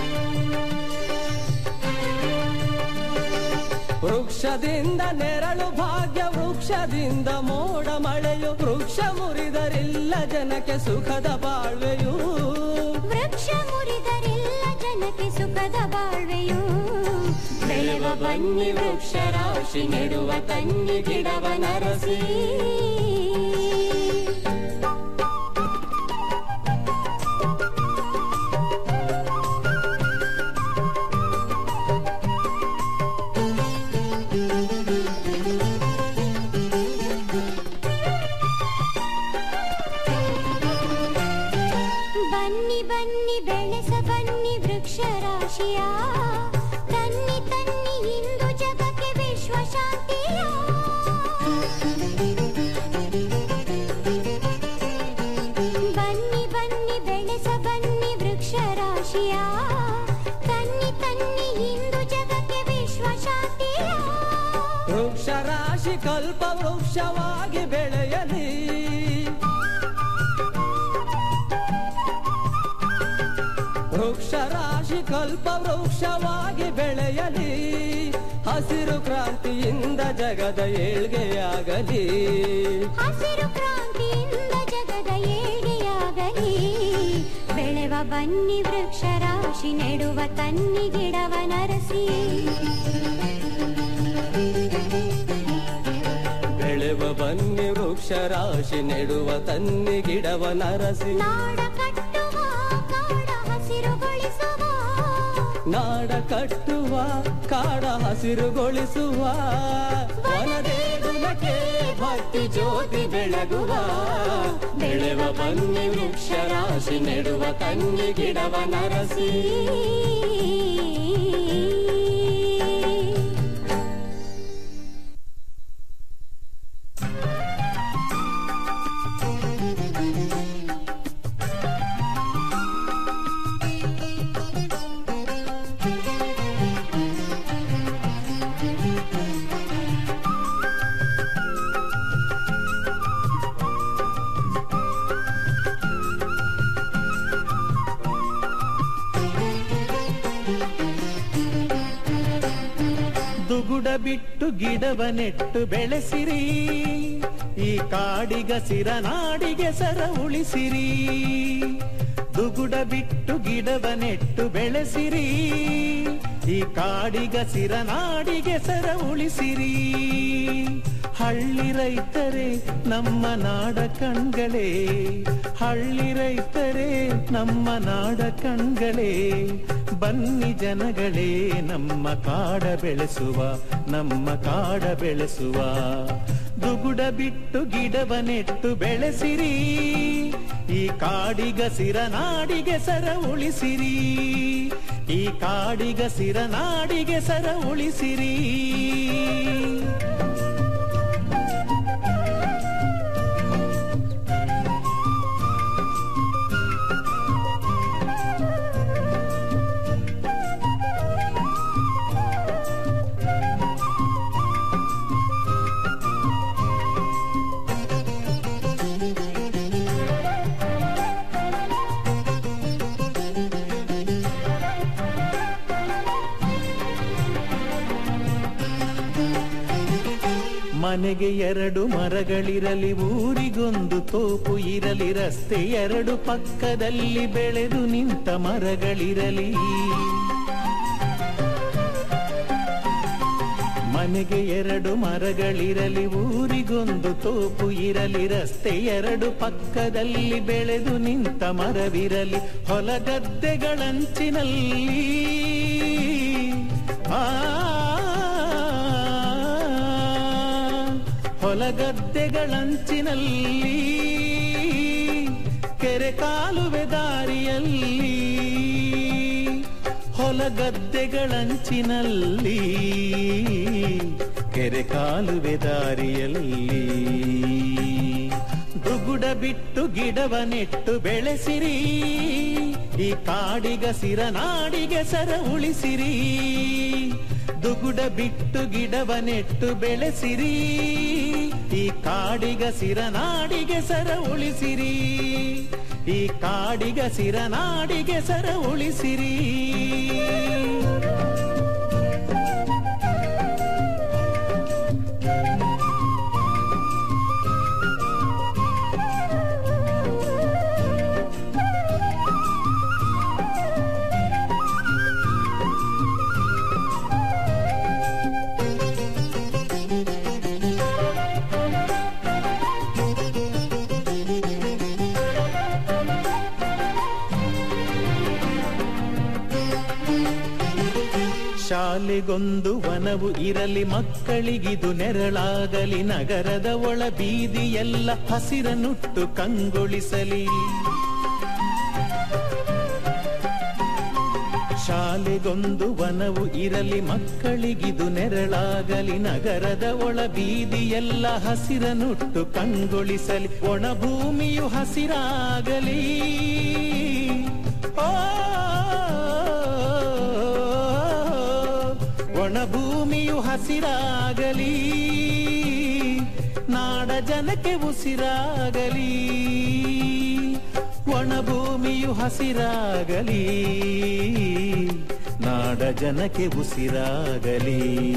ವೃಕ್ಷದಿಂದ ನೆರಳು ಭಾಗ್ಯ ವೃಕ್ಷದಿಂದ ಮೋಡ ಮಳೆಯು ವೃಕ್ಷ ಮುರಿದರಿಲ್ಲ ಜನಕ್ಕೆ ಸುಖದ ಬಾಳ್ವೆಯು ವೃಕ್ಷ ಮುರಿದರಿಲ್ಲ ಜನಕ್ಕೆ ಸುಖದ ಬಾಳ್ವೆಯು ಬೆಳೆವ ಬನ್ನಿ ವೃಕ್ಷ ರಾಶಿ ನೆಡುವ ತನ್ನಿ ಗಿಡವ ನರಸಿ ಬನ್ನಿ ಬನ್ನಿ ಬೆಳೆಸ ಬನ್ನಿ ವೃಕ್ಷ ರಾಶಿಯ ತನ್ನಿ ತನ್ನಿ ಇಂದು ಜಗಕ್ಕೆ ವಿಶ್ವ ಶಾಂತಿಯ ಬನ್ನಿ ಬನ್ನಿ ಬೆಳೆಸ ಬನ್ನಿ ವೃಕ್ಷ ರಾಶಿಯ ತನ್ನಿ ತನ್ನಿ ಇಂದು ಜಗಕ್ಕೆ ವಿಶ್ವ ಶಾಂತಿಯ ವೃಕ್ಷ ರಾಶಿ ಕಲ್ಪ ವೃಕ್ಷವಾಗಿ ಬೆಳೆಯಲಿ ವೃಕ್ಷ ರಾಶಿ ಕಲ್ಪ ವೃಕ್ಷವಾಗಿ ಬೆಳೆಯಲಿ ಹಸಿರು ಕ್ರಾಂತಿಯಿಂದ ಜಗದ ಏಳ್ಗೆಯಾಗಲಿ ಹಸಿರು ಕ್ರಾಂತಿಯಿಂದ ಜಗದ ಏಳ್ಗೆಯಾಗಲಿ ಬೆಳೆವ ಬನ್ನಿ ವೃಕ್ಷ ರಾಶಿ ನೆಡುವ ತನ್ನಿ ಗಿಡವ ನರಸಿ ಬೆಳೆವ ಬನ್ನಿ ವೃಕ್ಷ ರಾಶಿ ನೆಡುವ ತನ್ನಿ ಗಿಡವ ನರಸಿ ನಾಡ ಕಟ್ಟುವ ಕಾಡ ಹಸಿರುಗೊಳಿಸುವ ನಾಡ ಕಟ್ಟುವ ಕಾಡ ಹಸಿರುಗೊಳಿಸುವ ವನದೇಗುಲಕ್ಕೆ ಭಕ್ತಿ ಜ್ಯೋತಿ ಬೆಳಗುವ ಬೆಳೆವ ಬನ್ನಿ ವೃಕ್ಷ ರಾಶಿ ನೆಡುವ ತನ್ನಿ ಗಿಡವ ನರಸಿ ದುಗುಡ ಬಿಟ್ಟು ಗಿಡವ ನೆಟ್ಟು ಬೆಳೆಸಿರಿ ಈ ಕಾಡಿಗಸಿರ ನಾಡಿಗೆ ಸರ ಉಳಿಸಿರಿ ದುಗುಡ ಬಿಟ್ಟು ಗಿಡವ ನೆಟ್ಟು ಬೆಳೆಸಿರಿ ಈ ಕಾಡಿಗಸಿರ ನಾಡಿಗೆ ಸರ ಉಳಿಸಿರಿ ಹಳ್ಳಿ ರೈತರೇ ನಮ್ಮ ನಾಡ ಕಣ್ಗಳೇ ಹಳ್ಳಿ ರೈತರೇ ನಮ್ಮ ನಾಡ ಕಣ್ಗಳೇ ಬನ್ನಿ ಜನಗಳೇ ನಮ್ಮ ಕಾಡ ಬೆಳೆಸುವ ನಮ್ಮ ಕಾಡ ಬೆಳೆಸುವ ದುಗುಡ ಬಿಟ್ಟು ಗಿಡವ ನೆಟ್ಟು ಬೆಳೆಸಿರಿ ಈ ಕಾಡಿಗಸಿರ ನಾಡಿಗೆ ಸರ ಉಳಿಸಿರಿ ಈ ಕಾಡಿಗಸಿರ ನಾಡಿಗೆ ಸರ ಉಳಿಸಿರಿ ಮನೆಗೆ ಎರಡು ಮರಗಳಿರಲಿ ಊರಿಗೊಂದು ತೋಪು ಇರಲಿ ರಸ್ತೆ ಎರಡು ಪಕ್ಕದಲ್ಲಿ ಬೆಳೆದು ನಿಂತ ಮರಗಳಿರಲಿ ಮನೆಗೆ ಎರಡು ಮರಗಳಿರಲಿ ಊರಿಗೊಂದು ತೋಪು ಇರಲಿ ರಸ್ತೆ ಎರಡು ಪಕ್ಕದಲ್ಲಿ ಬೆಳೆದು ನಿಂತ ಮರವಿರಲಿ ಹೊಲಗದ್ದೆಗಳಂಚಿನಲ್ಲಿ ಆ ಹೊಲಗದ್ದೆಗಳಂಚಿನಲ್ಲಿ ಕೆರೆ ಕಾಲುವೆ ದಾರಿಯಲ್ಲಿ ಹೊಲಗದ್ದೆಗಳಂಚಿನಲ್ಲಿ ಕೆರೆ ಕಾಲುವೆ ದಾರಿಯಲ್ಲಿ ದುಗುಡ ಬಿಟ್ಟು ಗಿಡವ ನೆಟ್ಟು ಬೆಳೆಸಿರಿ ಈ ಕಾಡಿಗ ಸಿರ ನಾಡಿಗೆ ಸರ ಉಳಿಸಿರಿ ದುಗುಡ ಬಿಟ್ಟು ಗಿಡವ ನೆಟ್ಟು ಬೆಳೆಸಿರಿ ಈ ಕಾಡಿಗ ಸಿರನಾಡಿಗೆ ಸರ ಉಳಿಸಿರಿ ಈ ಕಾಡಿಗ ಸಿರನಾಡಿಗೆ ಸರ ಉಳಿಸಿರಿ ಶಾಲೆಗೊಂದು ವನವು ಇರಲಿ ಮಕ್ಕಳಿಗಿದು ನೆರಳಾಗಲಿ ನಗರದ ಒಳ ಬೀದಿಯೆಲ್ಲ ಹಸಿರನುಟ್ಟು ಕಂಗೊಳಿಸಲಿ ಶಾಲೆಗೊಂದು ವನವು ಇರಲಿ ಮಕ್ಕಳಿಗಿದು ನೆರಳಾಗಲಿ ನಗರದ ಒಳ ಬೀದಿಯೆಲ್ಲ ಹಸಿರನುಟ್ಟು ಕಂಗೊಳಿಸಲಿ ಒಣ ಭೂಮಿಯು ಹಸಿರಾಗಲಿ ಓ ಒಣ ಭೂಮಿಯು ಹಸಿರಾಗಲಿ ನಾಡ ಜನಕ್ಕೆ ಉಸಿರಾಗಲಿ ಒಣ ಭೂಮಿಯು ಹಸಿರಾಗಲಿ ನಾಡ ಜನಕ್ಕೆ ಉಸಿರಾಗಲಿ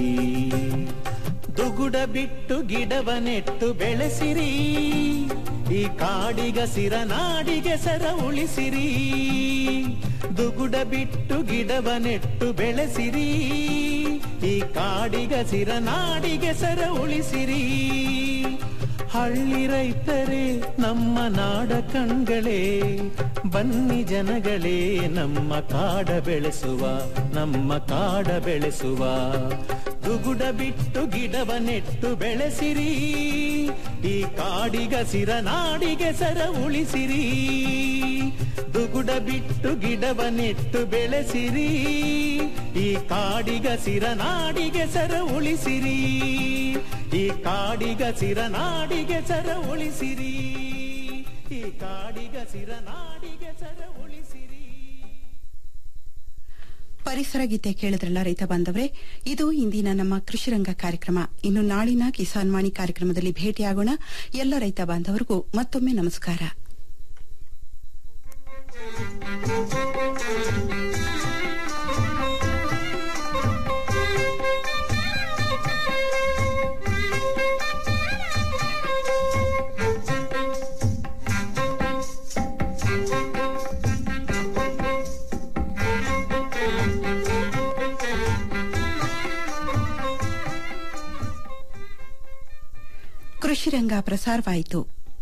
ದುಗುಡ ಬಿಟ್ಟು ಗಿಡವ ನೆಟ್ಟು ಬೆಳೆಸಿರಿ ಈ ಕಾಡಿಗ ಸಿರ ನಾಡಿಗೆ ಸರ ಉಳಿಸಿರಿ ದುಗುಡ ಬಿಟ್ಟು ಗಿಡವ ನೆಟ್ಟು ಬೆಳೆಸಿರಿ ಈ ಕಾಡಿಗ ಸಿರ ನಾಡಿಗೆ ಸರ ಉಳಿಸಿರಿ ಹಳ್ಳಿ ರೈತರೇ ನಮ್ಮ ನಾಡ ಕಣ್ಗಳೇ ಬನ್ನಿ ಜನಗಳೇ ನಮ್ಮ ಕಾಡ ಬೆಳೆಸುವ ನಮ್ಮ ಕಾಡ ಬೆಳೆಸುವ ದುಗುಡ ಬಿಟ್ಟು ಗಿಡವ ನೆಟ್ಟು ಬೆಳೆಸಿರಿ ಈ ಕಾಡಿಗ ಸಿರ ನಾಡಿಗೆ ಸರ ಉಳಿಸಿರಿ ದುಗುಡ ಬಿಟ್ಟು ಗಿಡವ ನೆಟ್ಟು ಬೆಳೆಸಿರಿ ಈ ಕಾಡಿಗ ಸಿರ ನಾಡಿಗೆ ಸರ ಉಳಿಸಿರಿ ಈ ಕಾಡಿಗ ಸಿರ ನಾಡಿಗೆ ಸರ ಉಳಿಸಿರಿ ಈ ಕಾಡಿಗ ಸಿರ ನಾಡಿಗೆ ಸರ ಉಳಿಸಿರಿ ಪರಿಸರ ಗೀತೆ ಕೇಳಿದ್ರಲ್ಲ ರೈತ ಬಾಂಧವರೇ ಇದು ಇಂದಿನ ನಮ್ಮ ಕೃಷಿರಂಗ ಕಾರ್ಯಕ್ರಮ ಇನ್ನು ನಾಳಿನ ಕಿಸಾನ್ ವಾಣಿ ಕಾರ್ಯಕ್ರಮದಲ್ಲಿ ಭೇಟಿಯಾಗೋಣ ಎಲ್ಲ ರೈತ ಬಾಂಧವರಿಗೂ ಮತ್ತೊಮ್ಮೆ ನಮಸ್ಕಾರ ಕೃಷಿರಂಗ ಪ್ರಸಾರವಾಯಿತು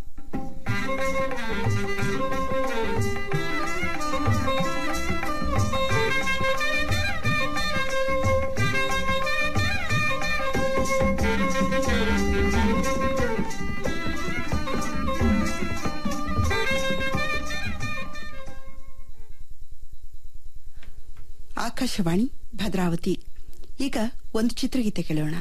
ಆಕಾಶವಾಣಿ ಭದ್ರಾವತಿ ಈಗ ಒಂದು ಚಿತ್ರಗೀತೆ ಕೇಳೋಣ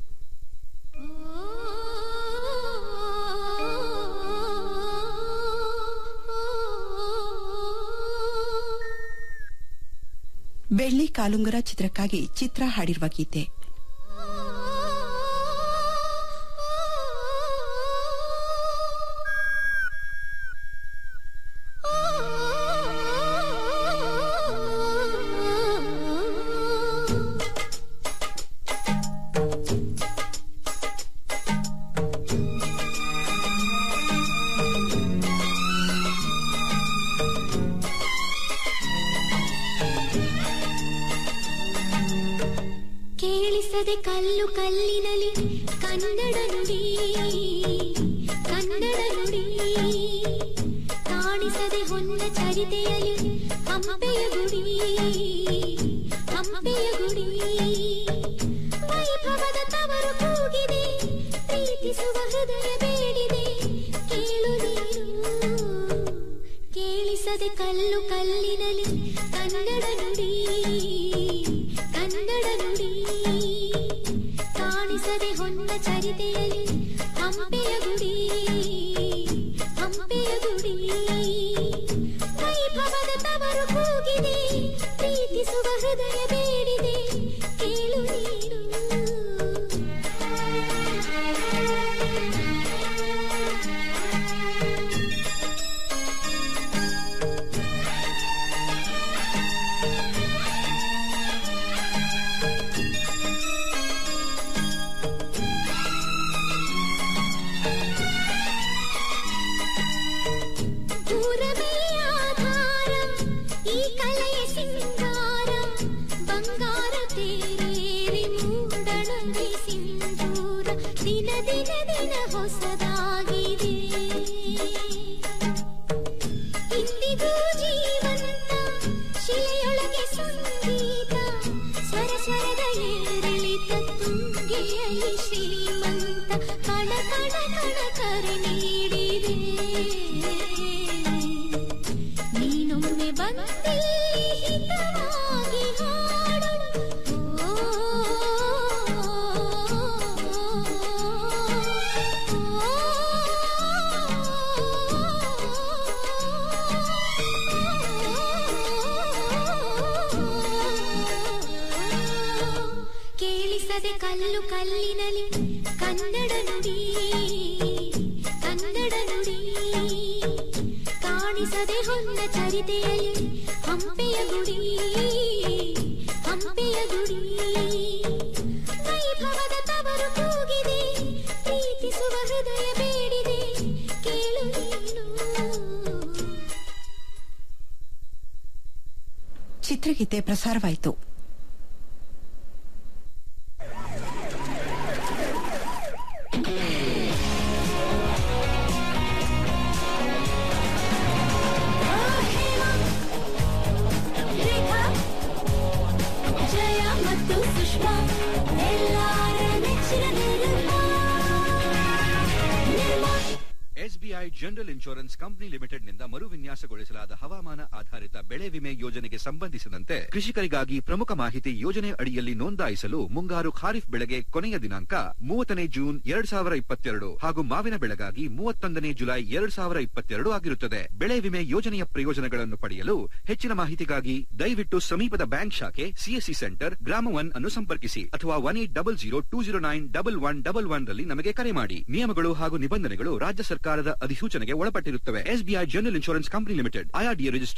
ಬೆಳ್ಳಿ ಕಾಲುಂಗರ ಚಿತ್ರಕ್ಕಾಗಿ ಚಿತ್ರ ಹಾಡಿರುವ ಗೀತೆ ಕೇಳಿಸದೆ ಕಲ್ಲು ಕಲ್ಲಿನಲಿ ಕನ್ನಡ ನುಡಿ ಕನ್ನಡ ನುಡಿ ಕಾಣಿಸದೆ ಹೊನ್ನ ಚರಿತೆಯಲಿ ಹಂಪೆಯ ಗುಡಿ ಹಂಪೆಯ ಗುಡಿ ವೈಭವದ ತವರು ಕೂಗಿದೆ ಪ್ರೀತಿಸುವ ಹೃದಯ ಬೇಡಿದೆ ಕೇಳು ನೀನು ಕೇಳಿಸದೆ ಕಲ್ಲು ಕಲ್ಲಿನಲಿ ಕನ್ನಡ ನುಡಿ ಕನ್ನಡ ನುಡಿ ಕಾಣಿಸದೆ ಹೊನ್ನ ಚರಿತೆಯಲಿ ಹಂಪೆಯ ಗುಡಿ ಹಂಪೆಯ ಗುಡಿ ವೈಭವದ ತವರು ಕೂಗಿದೆ ಪ್ರೀತಿಸುವ ಹೃದಯ ಬೇಡಿದೆ ಕೇಳು ನೀ ಮನೆಗೆ ಬಂದಿ ಹಿತವಾಗಿ ಹಾಡು ಕೇಳಿಸದೆ ಕಲ್ಲು ಕಲ್ಲಿನಲಿ ಕನ್ನಡ ನುಡಿ ಕನ್ನಡ ನುಡಿ ಕಾಣಿಸದೆ ಹೊನ್ನ ಚರಿತೆಯಲ್ಲಿ ಹಂಪೆಯ ಗುಡಿ ಹಂಪೆಯ ಗುಡಿ ವೈಭವದ ತವರು ಕೂಗಿದೆ ಪ್ರೀತಿಸುವ ಹೃದಯ ಬೇಡಿದೆ ಕೇಳು ನೀನು ಚಿತ್ರಗೀತೆ ಪ್ರಸಾರವಾಯಿತು ರೇಖಾ ಜಯ ಮತ್ತು ಸುಷ್ಮಾ ಎಲ್ಲಾರ ನೆಚ್ಚಿನ Nirma Nirma SBI general insurance company limited ನಿಂದ ಮರುವಿನ್ಯಾಸಗೊಳಿಸಲಾದ ಹವಾಮಾನ ಆಧಾರಿತ ಬೆಳೆ ವಿಮೆ ಯೋಜನೆಗೆ ಸಂಬಂಧಿಸಿದಂತೆ ಕೃಷಿಕರಿಗಾಗಿ ಪ್ರಮುಖ ಮಾಹಿತಿ ಯೋಜನೆ ಅಡಿಯಲ್ಲಿ ನೋಂದಾಯಿಸಲು ಮುಂಗಾರು ಖಾರಿಫ್ ಬೆಳೆಗೆ ಕೊನೆಯ ದಿನಾಂಕ ಮೂವತ್ತನೇ ಜೂನ್ ಎರಡ್ ಸಾವಿರ ಇಪ್ಪತ್ತೆರಡು ಹಾಗೂ ಮಾವಿನ ಬೆಳೆಗಾಗಿ ಮೂವತ್ತೊಂದನೇ ಜುಲೈ ಎರಡ್ ಸಾವಿರ ಇಪ್ಪತ್ತೆರಡು ಆಗಿರುತ್ತದೆ ಬೆಳೆ ವಿಮೆ ಯೋಜನೆಯ ಪ್ರಯೋಜನಗಳನ್ನು ಪಡೆಯಲು ಹೆಚ್ಚಿನ ಮಾಹಿತಿಗಾಗಿ ದಯವಿಟ್ಟು ಸಮೀಪದ ಬ್ಯಾಂಕ್ ಶಾಖೆ ಸಿಎಸ್ಸಿ ಸೆಂಟರ್ ಗ್ರಾಮ ಒನ್ ಅನ್ನು ಸಂಪರ್ಕಿಸಿ ಅಥವಾ one eight double zero two zero nine double one double one ರಲ್ಲಿ ನಮಗೆ ಕರೆ ಮಾಡಿ ನಿಯಮಗಳು ಹಾಗೂ ನಿಬಂಧನೆಗಳು ರಾಜ್ಯ ಸರ್ಕಾರದ ಅಧಿಸೂಚನೆಗೆ ಒಳಪಟ್ಟಿರುತ್ತವೆ SBI general insurance company limited IRDA register